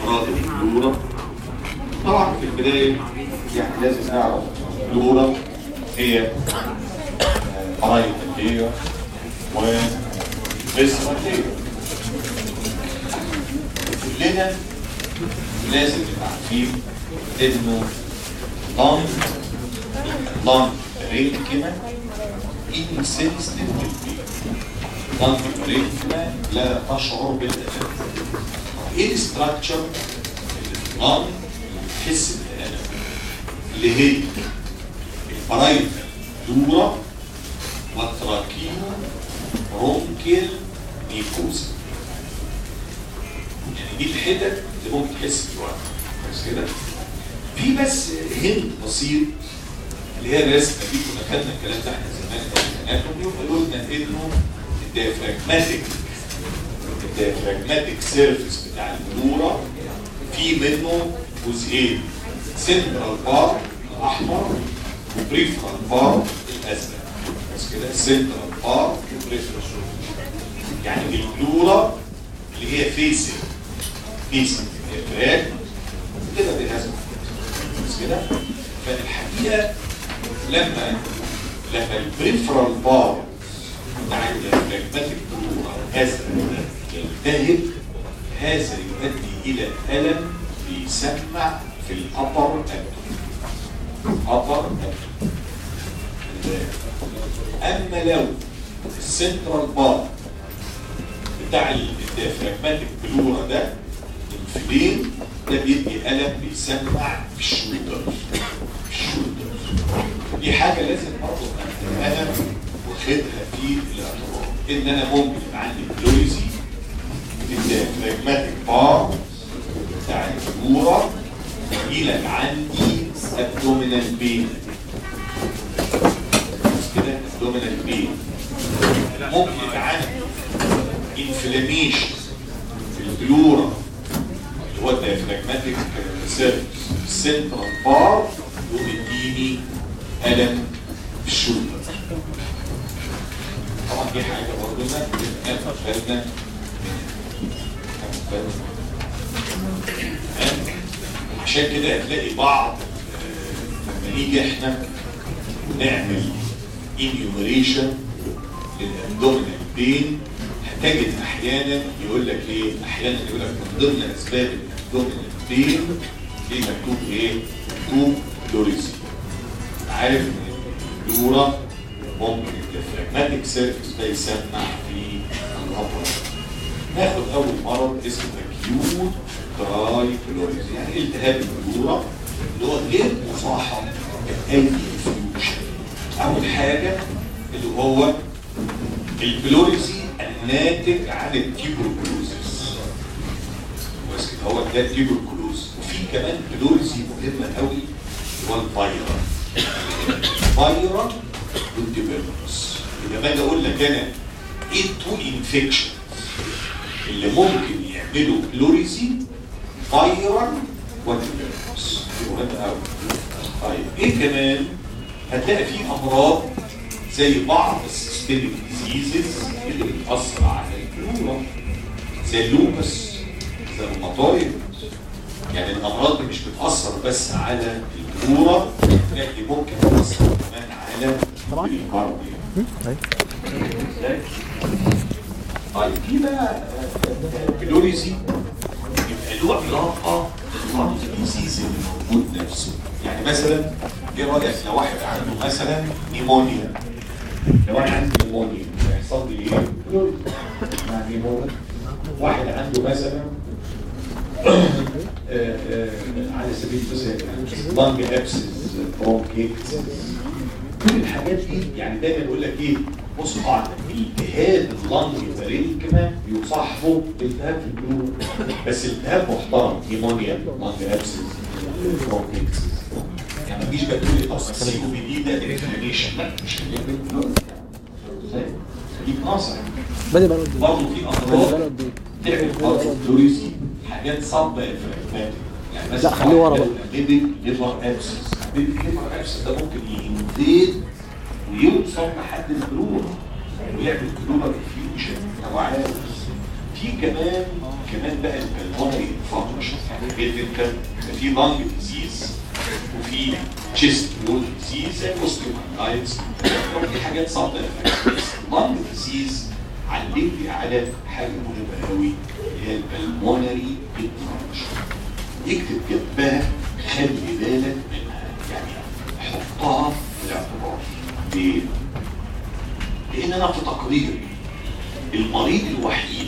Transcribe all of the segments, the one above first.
امراض البلورة طبعا في البداية يعني لازم نعرف البلورة هي بارايتالية وفيسرالية كلنا لازم نبقى عارفين انه لان لان رينكما انسنسيتيف للبيت لان رينكما لا تشعر بالالم ايه الاستراكشر اللي لان بتحس بالالم اللي هي البرايتال دورة والتراكيمو برونكيال ميكوزا يعني دي الحتت اللي ممكن تحس بالوقت بس كده في بس هند بسيط اللي هي الرسمه دي كنا خدنا الكلام ده احنا زمان في الاناتومي وقلنا انه الديافراجماتيك الديافراجماتيك سيرفيس بتاع البلورة في منه جزئين سنترال بار الاحمر وبريفرال بار الازرق بس كده سنترال بار وبريفرال يعني البلورة اللي هي فيسنج فيسنج الديافراج كده بهذا بس كده فالحقيقه لما لما البريفرال بار بتاع الديافراجماتيك بلورة ازرق يلتهب هذا يؤدي الى الم بيسمع في الابر ابدومين ابر ابدومين اما لو السنترال بار بتاع الديافراجماتيك بلورا ده الفلين ده بيدي الم بيسمع في الشولدر في الشولدر دي حاجه لازم برضه انا واخدها في الاعتبار ان انا ممكن يبقى عندي بلوريزي الديافراجماتيك بار بتاع البلورا يجيلك عندي ابدومينال بين كده ابدومينال بين ممكن يبقى عندي انفلاميشن في البلورا اللي هو الديافراجماتيك سيرفيس السنترال بار يقوم يديني الم في الشولدر طبعا دي حاجه برضه لازم ناخد بالنا عشان كده هتلاقي بعض لما نيجي احنا نعمل انيومريشن للابدومينال بين هتجد احيانا يقول لك ايه احيانا يقول لك من ضمن اسباب الابدومينال بين ايه مكتوب ايه مكتوب بلوريزي عارف ان البلورا ممكن الديافراجماتيك سيرفيس ده يسمع في الابر ناخد اول مرض اسمه اكيوت دراي بلوريزي يعني التهاب البلورة اللي هو غير مصاحب باي انفيوجن اول حاجه اللي هو البلوريزي الناتج عن التيبروكلوزس بس كده هو ده التيبروكلوز وفي كمان بلوريزي مهمه قوي اللي هو الفيرا الفيرا والديبيرنس يبقى باجي اقول لك انا ايه تو انفكشن اللي ممكن يعملوا بلوريزي فايرال وديبيرنس دي مهمه قوي طيب ايه كمان هتلاقي في امراض زي بعض السيستميك ديزيزز اللي بتاثر على البلورا زي اللوبس زي الروماتويد يعني الامراض دي مش بتاثر بس على البلورا لكن ممكن تاثر كمان على طبعا. الكارديو طيب ازاي؟ طيب في بقى بلوريزي يبقى له علاقه بالمرض الديزيز اللي موجود نفسه يعني مثلا ايه رايك لو واحد عنده مثلا نيمونيا لو واحد عنده نيمونيا هيحصل لي ايه؟ بلوريزي مع نيمونيا واحد عنده مثلا آه، آه، على سبيل المثال لانج ابسس برونكيتس كل الحاجات دي يعني دايما يقول لك ايه بص قاعده التهاب اللنج والرينكما يصاحبه التهاب في البلور بس التهاب محترم نيمونيا لانج ابسس برونكيتس يعني ما تجيش بقى تقول لي اصل السي او بي دي ده انفلاميشن لا مش انفلاميشن دي ناصح بدأ بقى قد برضه في ايه؟ امراض بدأ قد ايه؟ تعمل برضه فلوريزي حاجات صعبه انفلاماتيك يعني مثلا لا، خليه ورا بقى. بيبي ليفر ابسس بيبي ليفر ابسس ده ممكن ينفيد ويوصل لحد البلور ويعمل بلور انفيوجن او عارف في في كمان كمان بقى البلمونري انفاركشن يعني انت في لانج ديزيز وفي تشيست وول ديزيز زي الاوستيومايلايتس وفي حاجات صعبه لانج ديزيز علمني على حاجه مهمه قوي اللي هي البلمونري انفاركشن اكتب جنبها خلي بالك منها يعني حطها في الاعتبار ليه؟ لان انا في تقرير المريض الوحيد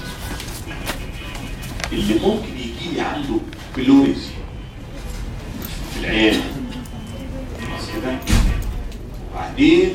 اللي ممكن يجي لي عنده بلوريزي في العيادة خلاص كده وبعدين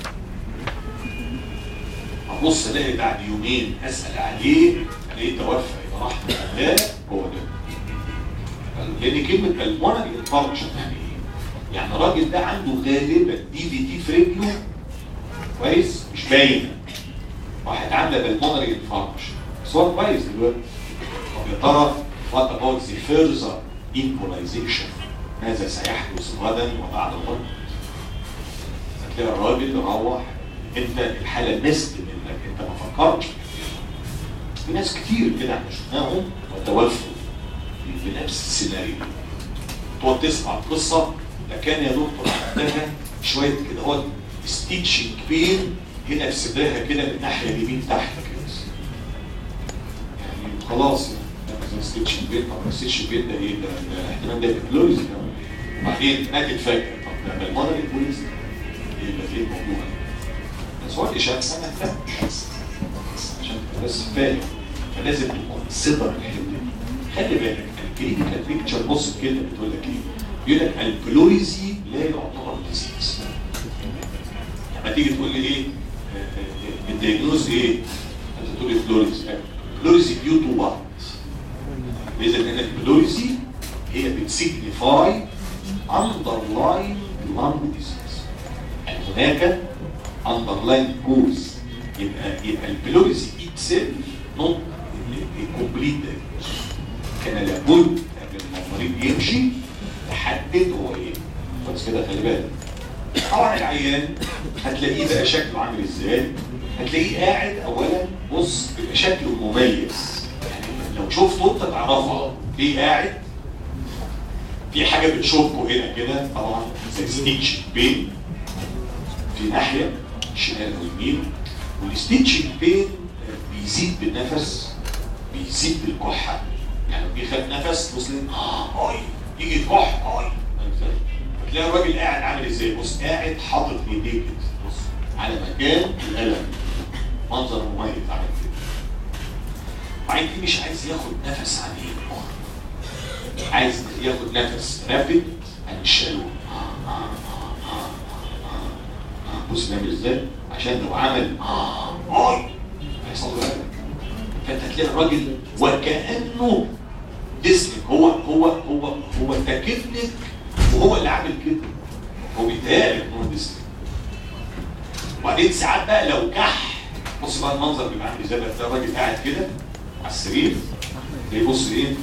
ابص الاقي بعد يومين اسال عليه الاقيه توفى يبقى راح لا هو ده لان كلمه بالمونري انفاركشن يعني ايه؟ يعني الراجل ده عنده غالبا دي في تي في رجله كويس مش باينه راحت عامله بالمونري انفاركشن بس هو كويس دلوقتي طب يا ترى وات اباوت ذا فيرزر ايكولايزيشن ماذا سيحدث غدا وبعد الغد؟ هتلاقي الراجل روح انت الحاله نست منك انت ما فكرتش في ناس كتير كده احنا شفناهم وتوفوا بنفس السيناريو تقعد تسمع القصه ده كان يا دكتور عندها شويه كده هو ستيتشنج بين هنا في صدرها كده من الناحيه اليمين تحت كده يعني خلاص يعني ستيتشنج بين طب ستيتشنج بين ده ايه ده, ده احتمال ده بلوريزي وبعدين ماتت فجاه طب ده بالمونري بوليزي ايه ده ايه الموضوع بس هو الاشاعه انا اهتمش عشان تبقى بس فاهم فلازم تكونسيدر الحته دي خلي بالك الكلينيكال بيكتشر بص كده بتقول لك ايه؟ بيقول لك البلوريزي لا يعتبر ديزيز لما تيجي تقول لي ايه الدياجنوز ايه؟ انت تقول لي فلوريزي فلوريزي ديو تو وات؟ اذا ان البلوريزي هي بتسيجنيفاي underlying lung disease يعني هناك underlying cause يبقى يبقى البلوريزي itself not a complete diagnosis كان لابد قبل ما المريض يمشي تحدد هو ايه بس كده خلي بالك طبعا العيان هتلاقيه بقى شكله عامل ازاي هتلاقيه قاعد اولا بص بيبقى شكله مميز يعني لو شفته انت تعرفه ليه قاعد في حاجه بتشوفه هنا كده طبعا زي ستيتش بين في ناحيه شمال ويمين والستيتش بين بيزيد بالنفس بيزيد بالكحه يعني بيخد نفس بص اه اي يجي يكح اي تلاقي الراجل قاعد عامل ازاي بص قاعد حاطط ايديه كده بص على مكان الالم منظر مميز عامل كده وبعدين مش عايز ياخد نفس عميق عايز ياخد نفس رابد عن الشالو بص بيعمل ازاي عشان لو عمل اي هيحصل له فانت هتلاقي الراجل وكانه ديسنك هو هو هو هو تكتنك وهو اللي عامل كده هو بيتهيألك ان هو ديسنك وبعدين ساعات بقى لو كح بص بقى المنظر بيبقى عامل ازاي بقى تلاقي الراجل قاعد كده على السرير تلاقيه بص ايه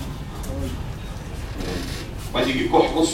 وبعدين يجي كح بص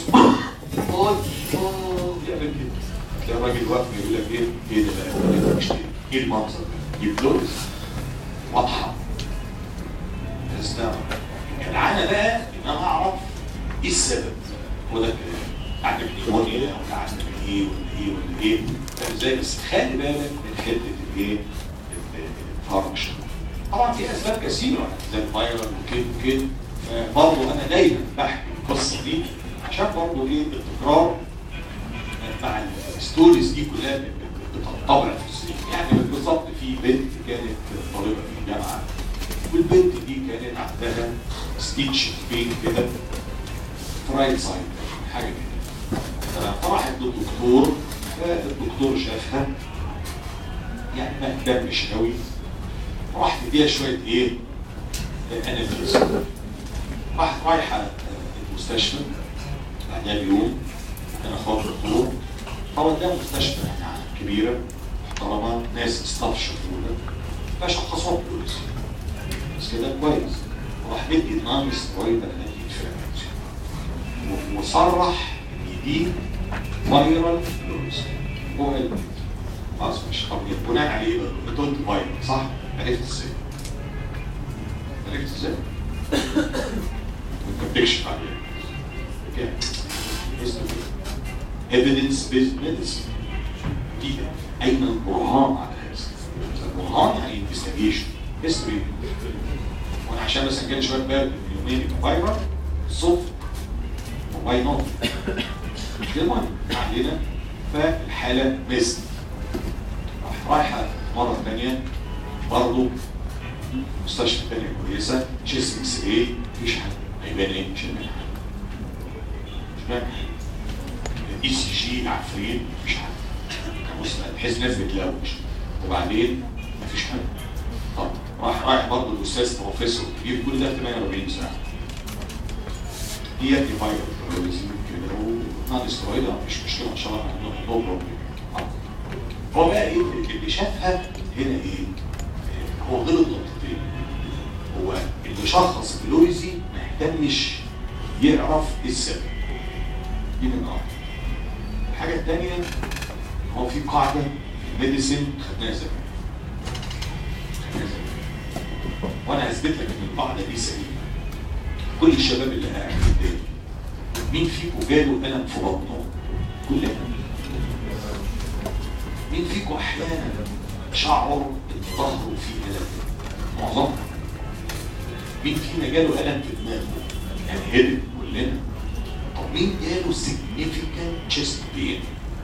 يعمل كده تلاقي الراجل واقف يقول لك ايه ايه ده بقى ايه المنظر ده يبلوز واضحه تستوعب العانه بقى ان انا اعرف ايه السبب هو ده الكلام عندك نيمونيا ولا عندك ايه ولا ايه ولا ايه فاهم ازاي بس خلي بالك من حته الايه الفانكشن طبعا في اسباب كثيره زي الفيروس وكده وكده فبرضه انا دايما بحكي القصه دي عشان برضه ايه التكرار مع الستوريز دي كلها بتنطبع في السنين يعني بالظبط في بنت كانت طالبه في الجامعه والبنت دي كانت عندها ستيتش بين كده رايت سايد حاجه كده فراحت للدكتور فالدكتور شافها يعني ما اهتمش قوي راح تديها شويه ايه اناليز راحت رايحه المستشفى بعدها بيوم انا خاطر الدكتور طبعا ده مستشفى يعني كبيره محترمه ناس ستاف شغوله فشخصوها بوليس بس كده كويس وراح مدي نون سترويد وصرح ان دي فايرال فلوريس هو قال خلاص مش طب بناء عليه بتقول فايرال صح؟ عرفت ازاي؟ عرفت ازاي؟ وانت بتكشف عليه كده evidence based medicine دي اين البرهان على هذا؟ البرهان يعني investigation history وانا عشان بس كان شويه بال يومين يبقى فايبر صوت واي نوت مش كده المهم ما علينا فالحاله مثل رايحه مره ثانيه برضه مستشفى ثانيه كويسه تشيست اكس راي مفيش حاجه هيبان ايه؟ مش هيبان حاجه مش هيبان حاجه اي سي جي عفريت مفيش حاجه بص تحس ناس بتلوش وبعدين مفيش حاجه طب راح رايح برضه الاستاذ بروفيسور كبير كل ده في 48 ساعه دي يا ابني فايروس كده ونادي استرويد مش مشكله ان شاء الله نو بروبلم هو بقى ايه اللي شافها هنا ايه؟ هو غلط نقطتين هو اللي شخص بلويزي ما اهتمش يعرف ايه السبب دي من واحد الحاجه الثانيه هو في قاعده ميديسين خدناها زمان خدناها زمان وانا هثبت لك ان القاعده دي سليمه كل الشباب اللي قاعد قدامي مين فيكم جاله الم في بطنه؟ كلنا مين فيكم احيانا شعر ان ظهره فيه الم؟ معظمنا مين فينا جاله الم في دماغه؟ يعني هدم كلنا طب مين جاله significant chest pain؟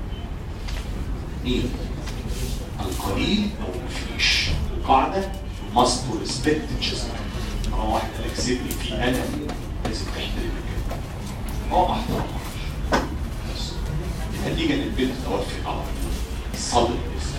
مين؟ القليل او مفيش القاعده must respect chest pain طالما واحد قال لك سيبني في الم لازم تحترم كده هو ما احترمهاش بس النتيجه ان البنت توفت على طول صدر لسه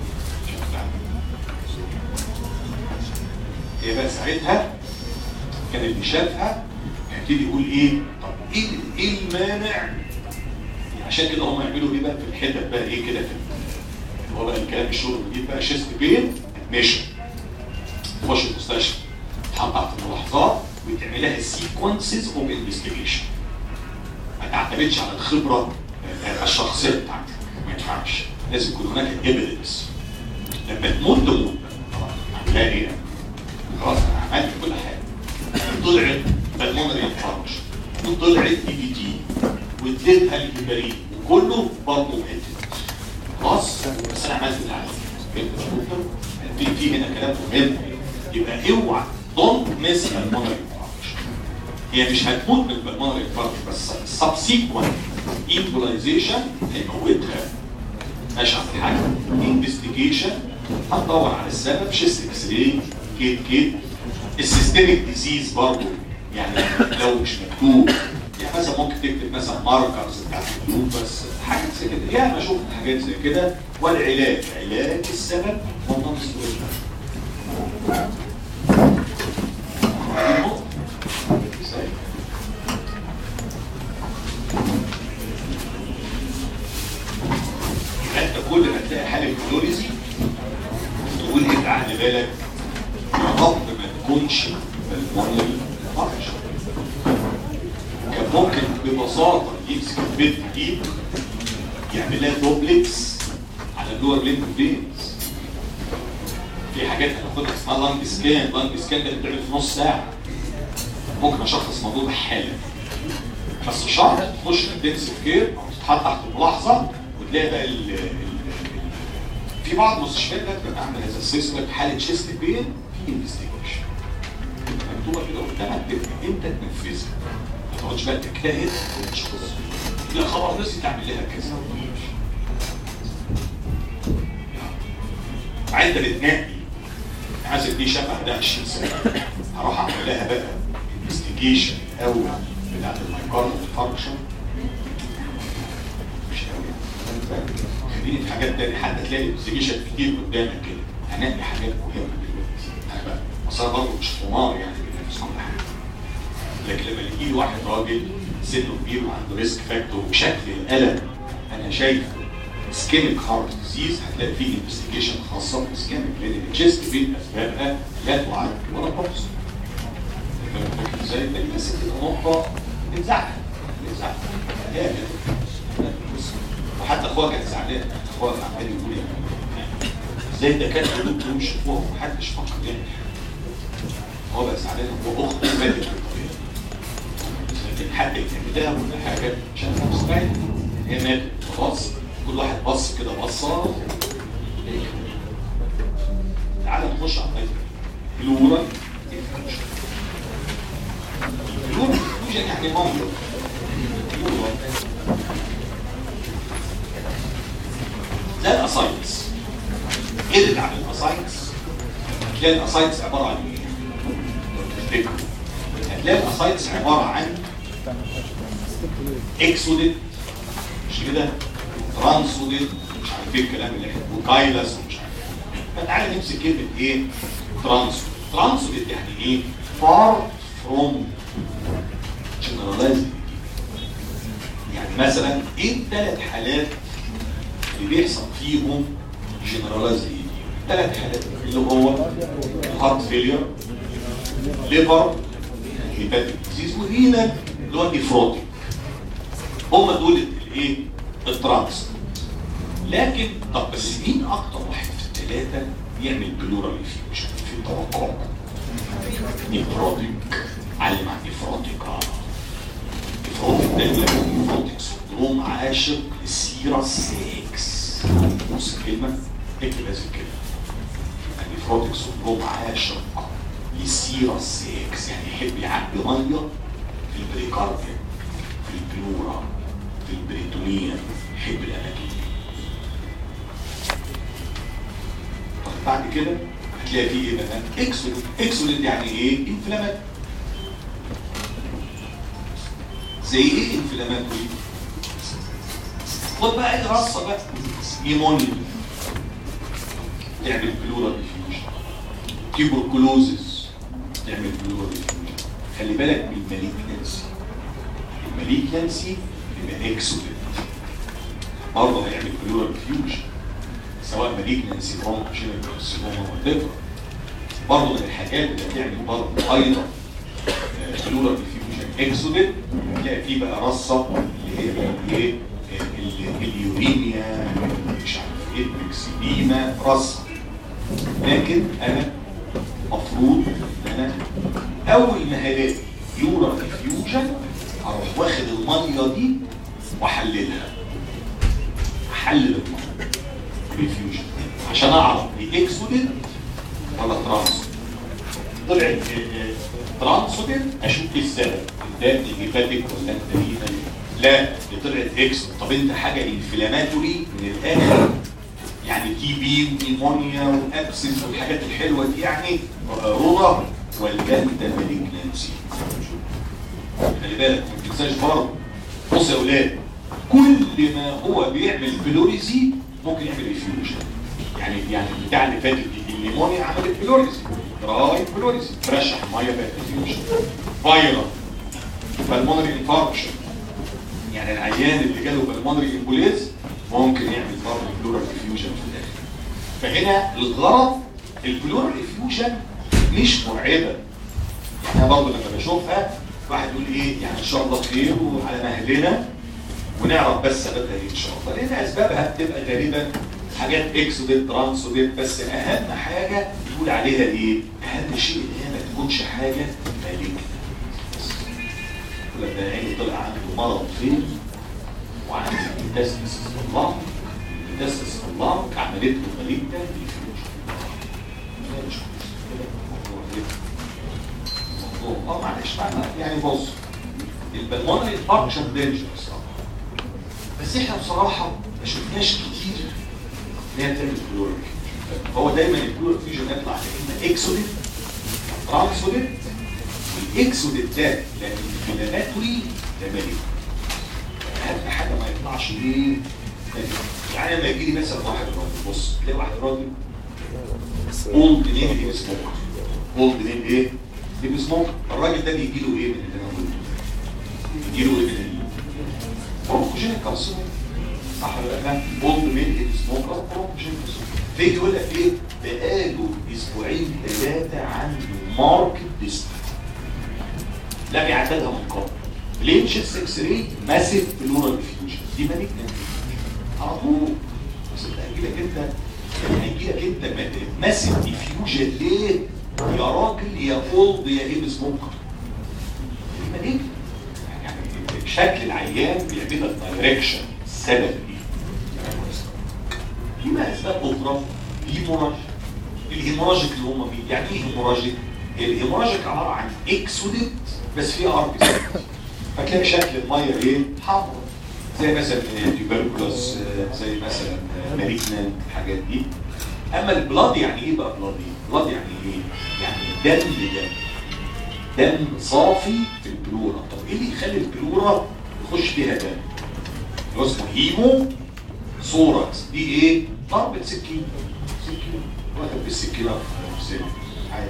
هي بقى ساعتها كان اللي شافها هيبتدي يقول ايه طب ايه ايه المانع عشان كده هم يعملوا ايه بقى في الحتت بقى ايه كده في اللي هو بقى الكلام الشغل الجديد بقى شيست بين ادميشن تخش المستشفى تحط تحت الملاحظات وتعمل لها سيكونسز اوف انفستيجيشن ما تعتمدش على الخبره الشخصيه بتاعتك ما ينفعش لازم يكون هناك ايفيدنس لما تموت تموت هتلاقي ايه خلاص انا عملت كل حاجه طلعت بالمونري انفاركشن وطلعت اي دي تي واديتها للهبارين وكله برضه ماتت خلاص بس انا عملت اللي عليا فهمت في في هنا كلام مهم يبقى اوعى دونت ميس بالمونري انفاركشن هي مش هتموت من البلمونري انفاركشن بس سبسيكوينت ايمبولايزيشن هيموتها ماشي على حاجه انفستيجيشن هتدور على السبب شيست اكس راي كيت كيت السيستميك ديزيز برضه يعني لو مش مكتوب يعني مثلا ممكن تكتب مثلا ماركرز بتاعت القلوب بس حاجات زي كده يعني شفت حاجات زي كده والعلاج علاج السبب والنون انت كل ما تلاقي حاله كلوريزي تقول انت على بالك يا رب ما تكونش بالمونري فانكشن كان ممكن ببساطه يمسك البنت دي يعمل لها دوبلكس على اللور ليمب فينز في حاجات هناخدها اسمها لانج سكان لانج سكان ده بتعمل في نص ساعه ممكن اشخص موضوع حالا بس شرط تخش انتنسيف كير او تتحط تحت الملاحظه وتلاقي بقى ال ال في بعض المستشفيات بقى بتبقى عامله هذا السيستم حاله شيست بين في انفستيجيشن مكتوبه كده قدامك تبقى انت تنفذها ما تقعدش بقى تجتهد وتشخص لا خبر نفسي تعمل لها كذا عايز بتنقي عايز دي شبه ده 20 سنه هروح اعمل لها بقى انفستيجيشن الاول بتاعت المايكارد فانكشن مش قوي خليني في حاجات تانية حتى تلاقي انفستيجيشن كتير قدامك كده هنقي حاجات مهمه دلوقتي انا بقى اصل برضه مش حمار يعني بنفس كل حاجه لكن لما يجي لي واحد راجل سنه كبير وعنده ريسك فاكتور وشكل الالم انا شايفه اسكيميك هارت ديزيز هتلاقي فيه انفستيجيشن خاصه بالاسكيميك لان الجيست بين اسبابها لا تعد ولا تحصى ازاي ده بس كده نقطه بتزعل بتزعل هي وحتى اخوها كانت زعلانه اخوها كان عمال يقول يعني ازاي الدكاتره دول مش يشوفوها ومحدش فكر يعمل هو بقى زعلان هو اخته ماتت بالطريقه لكن حد يتعمل لها كل حاجه عشان انا مستعد هي ماتت خلاص كل واحد بص كده بصه تعالى نخش على الطيب بلورال بلورال فيوجن يعني منظر بلورال ده الاسايتس ارجع عن الاسايتس هتلاقي الاسايتس عباره عن ايه؟ تفتكروا هتلاقي الاسايتس عباره عن اكسوديت مش كده؟ ترانسوديت مش عارف ايه الكلام اللي احنا وكايلس ومش عارف ايه فتعالى نمسك كلمه ايه؟ ترانسوديت ترانسوديت يعني ايه؟ فار فروم جنراليزم يعني مثلا ايه الثلاث حالات اللي بيحصل فيهم جنراليزم ثلاث حالات اللي هو هارت فيلير ليفر هيباتيك ديزيز ورينال اللي هو النيفروتيك هم دول الايه الترانس لكن طب بس مين اكتر واحد في الثلاثه يعمل بلورال فيوجن في التوقع نيفروتيك علم عن نيفروتيك اه نيفروتيك ده يقول لك نيفروتيك سندروم عاشق للسيرة 6 بص الكلمة اكتب هذه الكلمة النيفروتيك سندروم عاشق للسيرة 6 يعني يحب يعبي مية في البريكارديا في البلورا في البريتونيا يحب الأماكن دي طب بعد كده هتلاقي فيه ايه بقى؟ اكسوليت اكسوليت يعني ايه؟ انفلامات زي ايه انفلاماتوري؟ خد بقى ايه رصه بقى نيمونيا تعمل بلورال ديفيوجن تيبركلوزس تعمل بلورال ديفيوجن خلي بالك من الماليجنسي الماليجنسي يبقى اكسوليت برضه هيعمل بلورال ديفيوجن سواء ماليجنسي برونكوجينيك كارسينوما وات برضه من الحاجات اللي هتعمل برضه ايضا بلورال ديفيوجن اكسوديت تلاقي فيه بقى رصه اللي هي ايه اليوريميا مش عارف ايه المكسيديما رصه لكن انا مفروض ان انا اول ما هلاقي بلورال ديفيوجن اروح واخد الميه دي واحللها احلل الميه ديفيوجن عشان اعرف دي اكسوديت ولا ترانسوديت طلعت ترانسوديت اشوف ايه السبب ده هيباتيك ولا انت لا دي طلعت اكس طب انت حاجه انفلاماتوري من الاخر يعني تي بي ونيمونيا وابسس والحاجات الحلوه دي يعني رضا ولا انت مالجنسي خلي بالك ما تنساش برضه بص يا اولاد كل ما هو بيعمل بلوريزي ممكن يعمل ريفيوجن يعني يعني بتاع اللي فاتت دي النيمونيا عملت بلوريزي راي بلوريزي ترشح ميه بقت ريفيوجن فايرال بالمونري انفاركشن يعني العيان اللي جاله بالمونري امبوليز ممكن يعمل برضه بلورال ديفيوجن في الاخر فهنا الغرض البلورال ديفيوجن مش مرعبه يعني انا برضه لما بشوفها واحد يقول ايه يعني ان شاء الله خير وعلى مهلنا ونعرف بس سببها ايه ان شاء الله لان اسبابها بتبقى غالبا حاجات اكسوديت ترانسوديت بس اهم حاجه يقول عليها ايه؟ اهم شيء ان هي ما تكونش حاجه مالجنه يقول لك ده عيني طلع عنده مرض فين وعنده ميتاستس في اللنج ميتاستس في اللنج عملت له مالجنه ديفيوجن الموضوع اه معلش بقى يعني بص البلمونري فانكشن دينجرس بس احنا بصراحه ما شفناش كتير ان هي بتعمل بلورال هو دايما البلورال فيجن يطلع لان اكسوديت ترانسوديت والاكسوديت ده لان الفيلاماتوري ده مالي اهم حاجه ما يطلعش ليه يعني لما يجي لي مثلا واحد راجل بص تلاقي واحد راجل اولد نيم دي سموكر اولد نيم ايه؟ دي سموكر الراجل ده بيجي له ايه من اللي انا قلته؟ بيجي له ايه من برونكوجينيك كارسينوما صح ولا لا؟ اولد نيم سموكر برونكوجينيك كارسينوما فيجي يقول لك ايه؟ بقاله اسبوعين ثلاثه عنده ماركت ديسك لا بيعتادها من قبل ليه تشيست اكس راي ماسيف بلورال ديفيوجن دي مالك على طول بس انت هيجي لك انت هيجي لك انت ماسيف ديفيوجن ليه؟ يا راجل يا اولد يا ايه سموكر يعني شكل العيان بيعمل لك دايركشن السبب ايه في بقى اسباب اخرى هيموراجيك الهيموراجيك اللي هم مين يعني ايه هيموراجيك الهيموراجيك عباره عن اكسوديت بس فيه ار بي فتلاقي شكل الميه ايه حمراء زي مثلا تيوبركلوس زي مثلا ماليجنانت الحاجات دي اما البلاد يعني ايه بقى بلاد بلاد يعني ايه يعني دم دم دم صافي في البلورة طب ايه اللي يخلي البلورة يخش فيها دم اللي هو اسمه هيمو سوركس دي ايه ضربة سكين سكين واخد بالسكينة في سنة عادي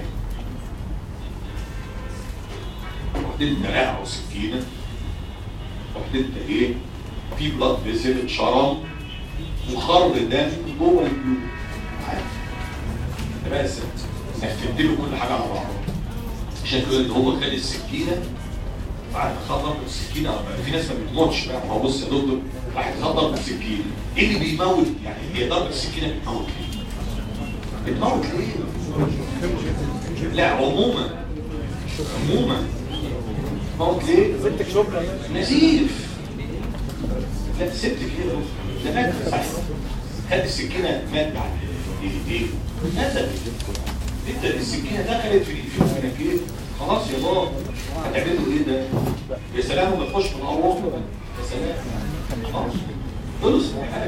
رحت انت رقعه سكينة رحت انت ايه في بلاد فيسل شرم وخر دم جوه البلور عادي ده بس نفذت له كل حاجه على بعضها عشان كده ان هو خد السكينه بعد ما خد ضربه السكينه في ناس ما بتموتش بقى ما هو بص يا دكتور واحد خد ضربه السكينه ايه اللي بيموت يعني هي ضربه السكينه بتموت ليه؟ بتموت ليه؟ لا عموما عموما بتموت ليه؟ سبتك شكرا نزيف لا سبتك ايه ده مات صحيح خد السكينه مات بعد دقيقتين نزل انت السكينه دخلت في في المناكير خلاص يا بابا هتعملوا ايه ده؟ يا سلام لما تخش في الأروح يا سلام خلاص خلص حاجه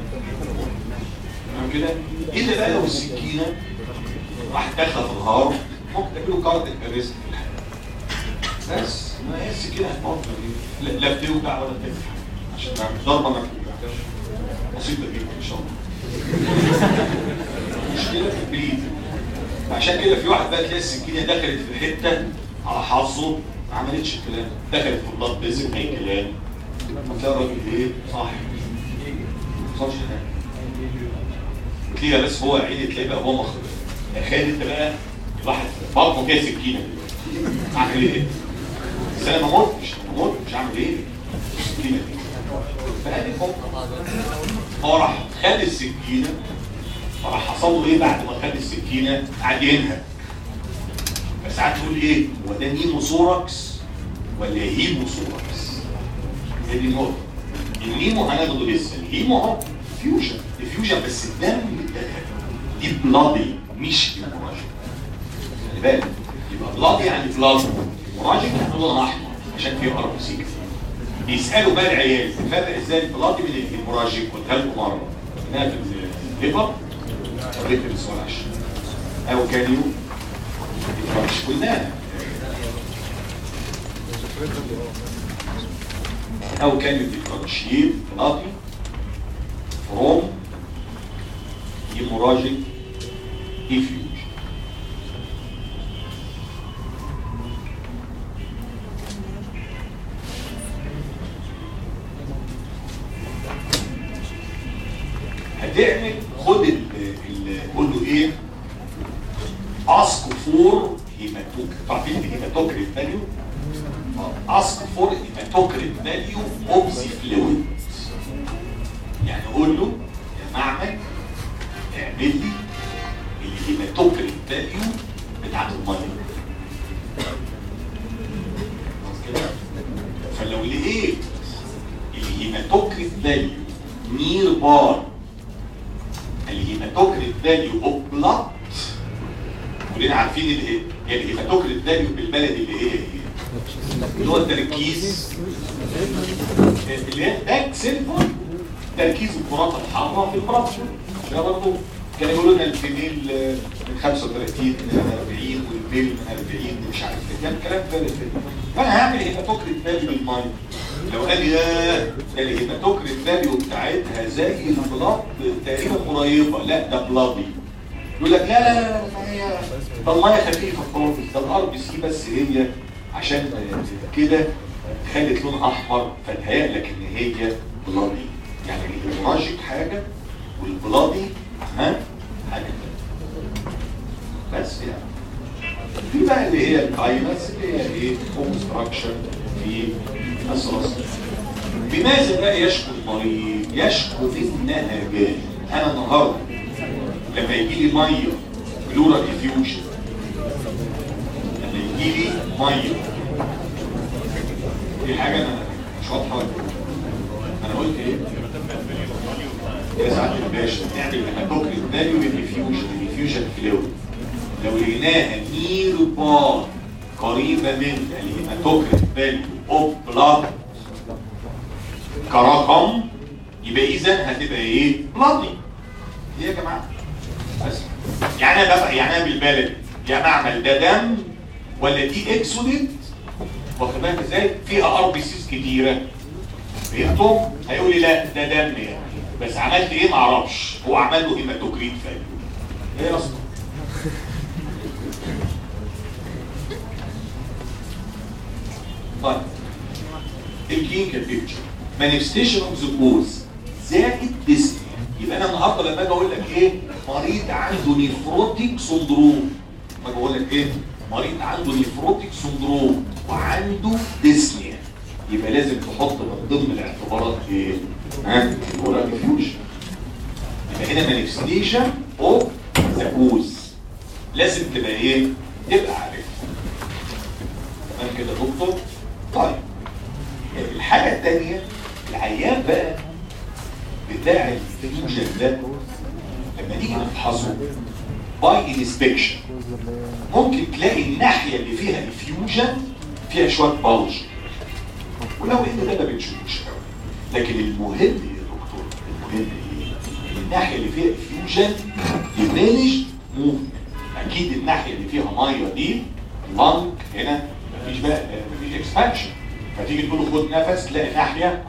تمام كده الا بقى لو السكينه راح دخل في الهار ممكن تعمله كارت الاريست في الحياه بس ما هي السكينه هتموت لا لا بتوجع ولا بتفتح عشان تعمل ضربه ما بتوجعش بسيطه جدا ان شاء الله مشكله في البريد عشان كده في واحد بقى تلاقي السكينه دخلت في حته على حظه ما عملتش الكلام دخلت في البلاد بيزك اي كلام هتلاقي الراجل ايه صاحي ما حصلش حاجه تلاقيها بس هو عيني تلاقيه بقى هو مخرج تخيل انت بقى واحد بطنه فيها سكينه اعمل ايه؟ بس انا ما متش ما متش اعمل ايه؟ السكينه دي فادي الحكم هو راح خد السكينه فراح حصل له ايه بعد ما خد السكينه قعد ينهج فساعات تقول ايه هو ده نيموثوركس ولا هيموثوركس هي دي النقطه النيمو هناخده لسه الهيمو اهو فيوجن الفيوجن بس الدم اللي اتدخل دي بلادي مش هيموراجيك خلي بالك يبقى بلادي يعني بلاد هيموراجيك يعني لونها احمر عشان فيه ار سي بيسالوا بقى العيال تفرق ازاي البلادي من الهيموراجيك قلتها لكم مره انها في الليفر ريفرس ولا عشان او كان يو مش قلناها او كان يديفرنشيت بلادي فروم هيموراجيك افيوج هتعمل خد ال ال قول له ايه اسك فور هيماتوك عارفين الهيماتوكريت فاليو اسك فور هيماتوكريت فاليو اوف ذا فلويد يعني قول له يا معمل اعمل لي الهيماتوكريت فاليو بتاعت الميه خلاص كده؟ فلو لقيت الهيماتوكريت فاليو نير بار الهيماتوكريت فاليو اوف بلاد كلنا عارفين الايه الهيماتوكريت فاليو بالبلد اللي هي ايه اللي هو التركيز اللي هي باك سيلفون تركيز الكرات الحمراء في البرد ده برضه كانوا يقولوا لنا الفيميل من 35 من 40 والميل من 40 مش عارف ايه كان كلام فارغ كده فانا هعمل هيماتوكريت فاليو بالميه لو قال لي ياه ده الهيماتوكريت فاليو بتاعتها زي البلاد تقريبا قريبه لا ده بلادي يقول لك لا لا لا لا ده هي ده الميه خفيفه خالص ده الار بي سي بس هي عشان كده خلت لون احمر فتهيأ لك ان هي بلادي يعني الهيموراجيك حاجه والبلادي ها حاجه تانية. بس يعني في بقى اللي هي الكاينس اللي هي ايه اوبستراكشن في الصلصه بماذا بقى يشكو المريض يشكو من نهجان انا النهارده لما يجي لي ميه بلورال افيوجن يجي لي ميه دي حاجه انا مش واضحه ولا إيه؟ انا قلت ايه؟ يا سعاده الباشا نعمل هيماتوكريت فاليو بالديفيوجن الديفيوجن فلويد لو لقيناها نير بار قريبه من الهيماتوكريت فاليو اوف بلاد كرقم يبقى اذا هتبقى ايه؟ بلادي ايه يا جماعه؟ بس يعني انا بقى يعني انا بالبلد يا معمل ده دم ولا دي اكسودنت واخد بالك ازاي؟ فيها ار بي سيز كتيره فهمتوا؟ هيقول لي لا ده دم يعني بس عملت ايه معرفش هو عمل له هيماتوكريت فاليو ايه يا اسطى؟ طيب الكلينيكال بيكتشر مانيفستيشن اوف ذا كوز زائد ديسنيا يبقى انا النهارده لما اجي اقول لك ايه مريض عنده نيفروتيك سندروم لما اجي اقول لك ايه مريض عنده نيفروتيك سندروم وعنده ديسنيا يبقى لازم تحط من ضمن الاعتبارات ايه؟ ها؟ الكورا ديفيوجن يبقى هنا مانيفستيشن اوف ذا كوز لازم تبقى ايه؟ تبقى عارفها تمام كده يا دكتور؟ طيب الحاجة الثانية العيان بقى بتاع الفيوجن ده لما نيجي نفحصه باي انسبكشن ممكن تلاقي الناحية اللي فيها الفيوجن فيها شوية بلج ولو ان ده ما بنشوفوش قوي لكن المهم يا دكتور المهم ايه؟ الناحية اللي فيها الفيوجن يمانج موفمنت اكيد الناحية اللي فيها مية دي لانج هنا مفيش بقى مفيش اكسبانشن فتيجي تقول له خد نفس تلاقي ناحيه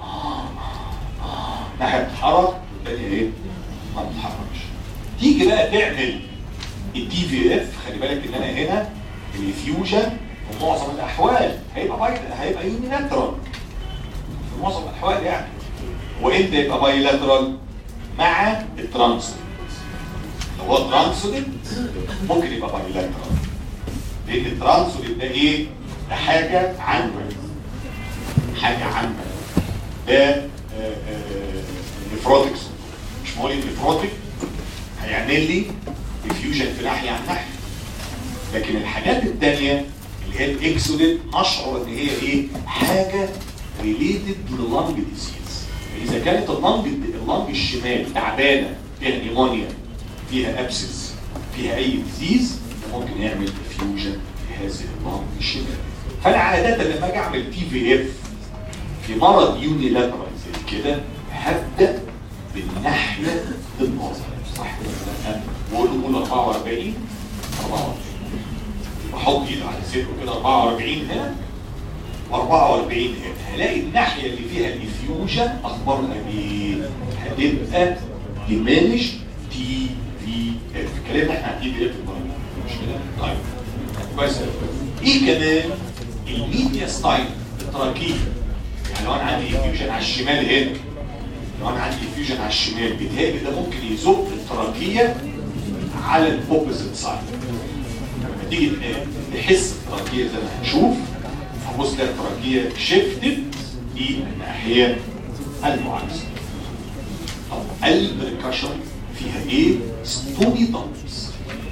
ناحيه بتتحرك والتانيه ايه؟ ما بتتحركش. تيجي بقى تعمل الدي في اف خلي بالك ان انا هنا الفيوجن في معظم الاحوال هيبقى باي هيبقى يونيلاترال في معظم الاحوال يعني وامتى يبقى بايلاترال مع الترانسلت لو هو ترانسلت ممكن يبقى بايلاترال لان الترانسلت ده ايه؟ ده حاجه عامه حاجة عامة ده نفروتكس مش مولي نفروتك هيعمل لي ديفيوجن في ناحية عن ناحية لكن الحاجات التانية اللي هي الاكسوديت اشعر ان هي ايه حاجة ريليتد لللنج ديزيز اذا كانت اللنج اللنج الشمال تعبانة فيها نيمونيا فيها ابسس فيها اي ديزيز ممكن يعمل ديفيوجن في هذه اللنج الشمال فانا عادة لما اجي اعمل تي في اف في مرض يونيلاترال زي كده هبدا بالناحيه النظر صح كده بقول له قول 44 44 بحط ايدي على صدره كده 44 هنا و44 هنا هلاقي الناحيه اللي فيها الافيوجن اخبارها ايه؟ هتبقى ديمانش تي في اف اتكلمنا احنا عن تي في اف مش كده؟ طيب كويس ايه كمان؟ الميديا ستايل التراكيب يعني لو انا عندي انفيوجن على الشمال هنا لو انا عندي انفيوجن على الشمال بيتهيألي ده ممكن يزق التراكية على الاوبوزيت سايد لما تيجي تحس التراكية زي ما هنشوف هبص تلاقي التراكية شيفتد للناحية المعاكسة طب البركشن فيها ايه؟ ستوني دمبس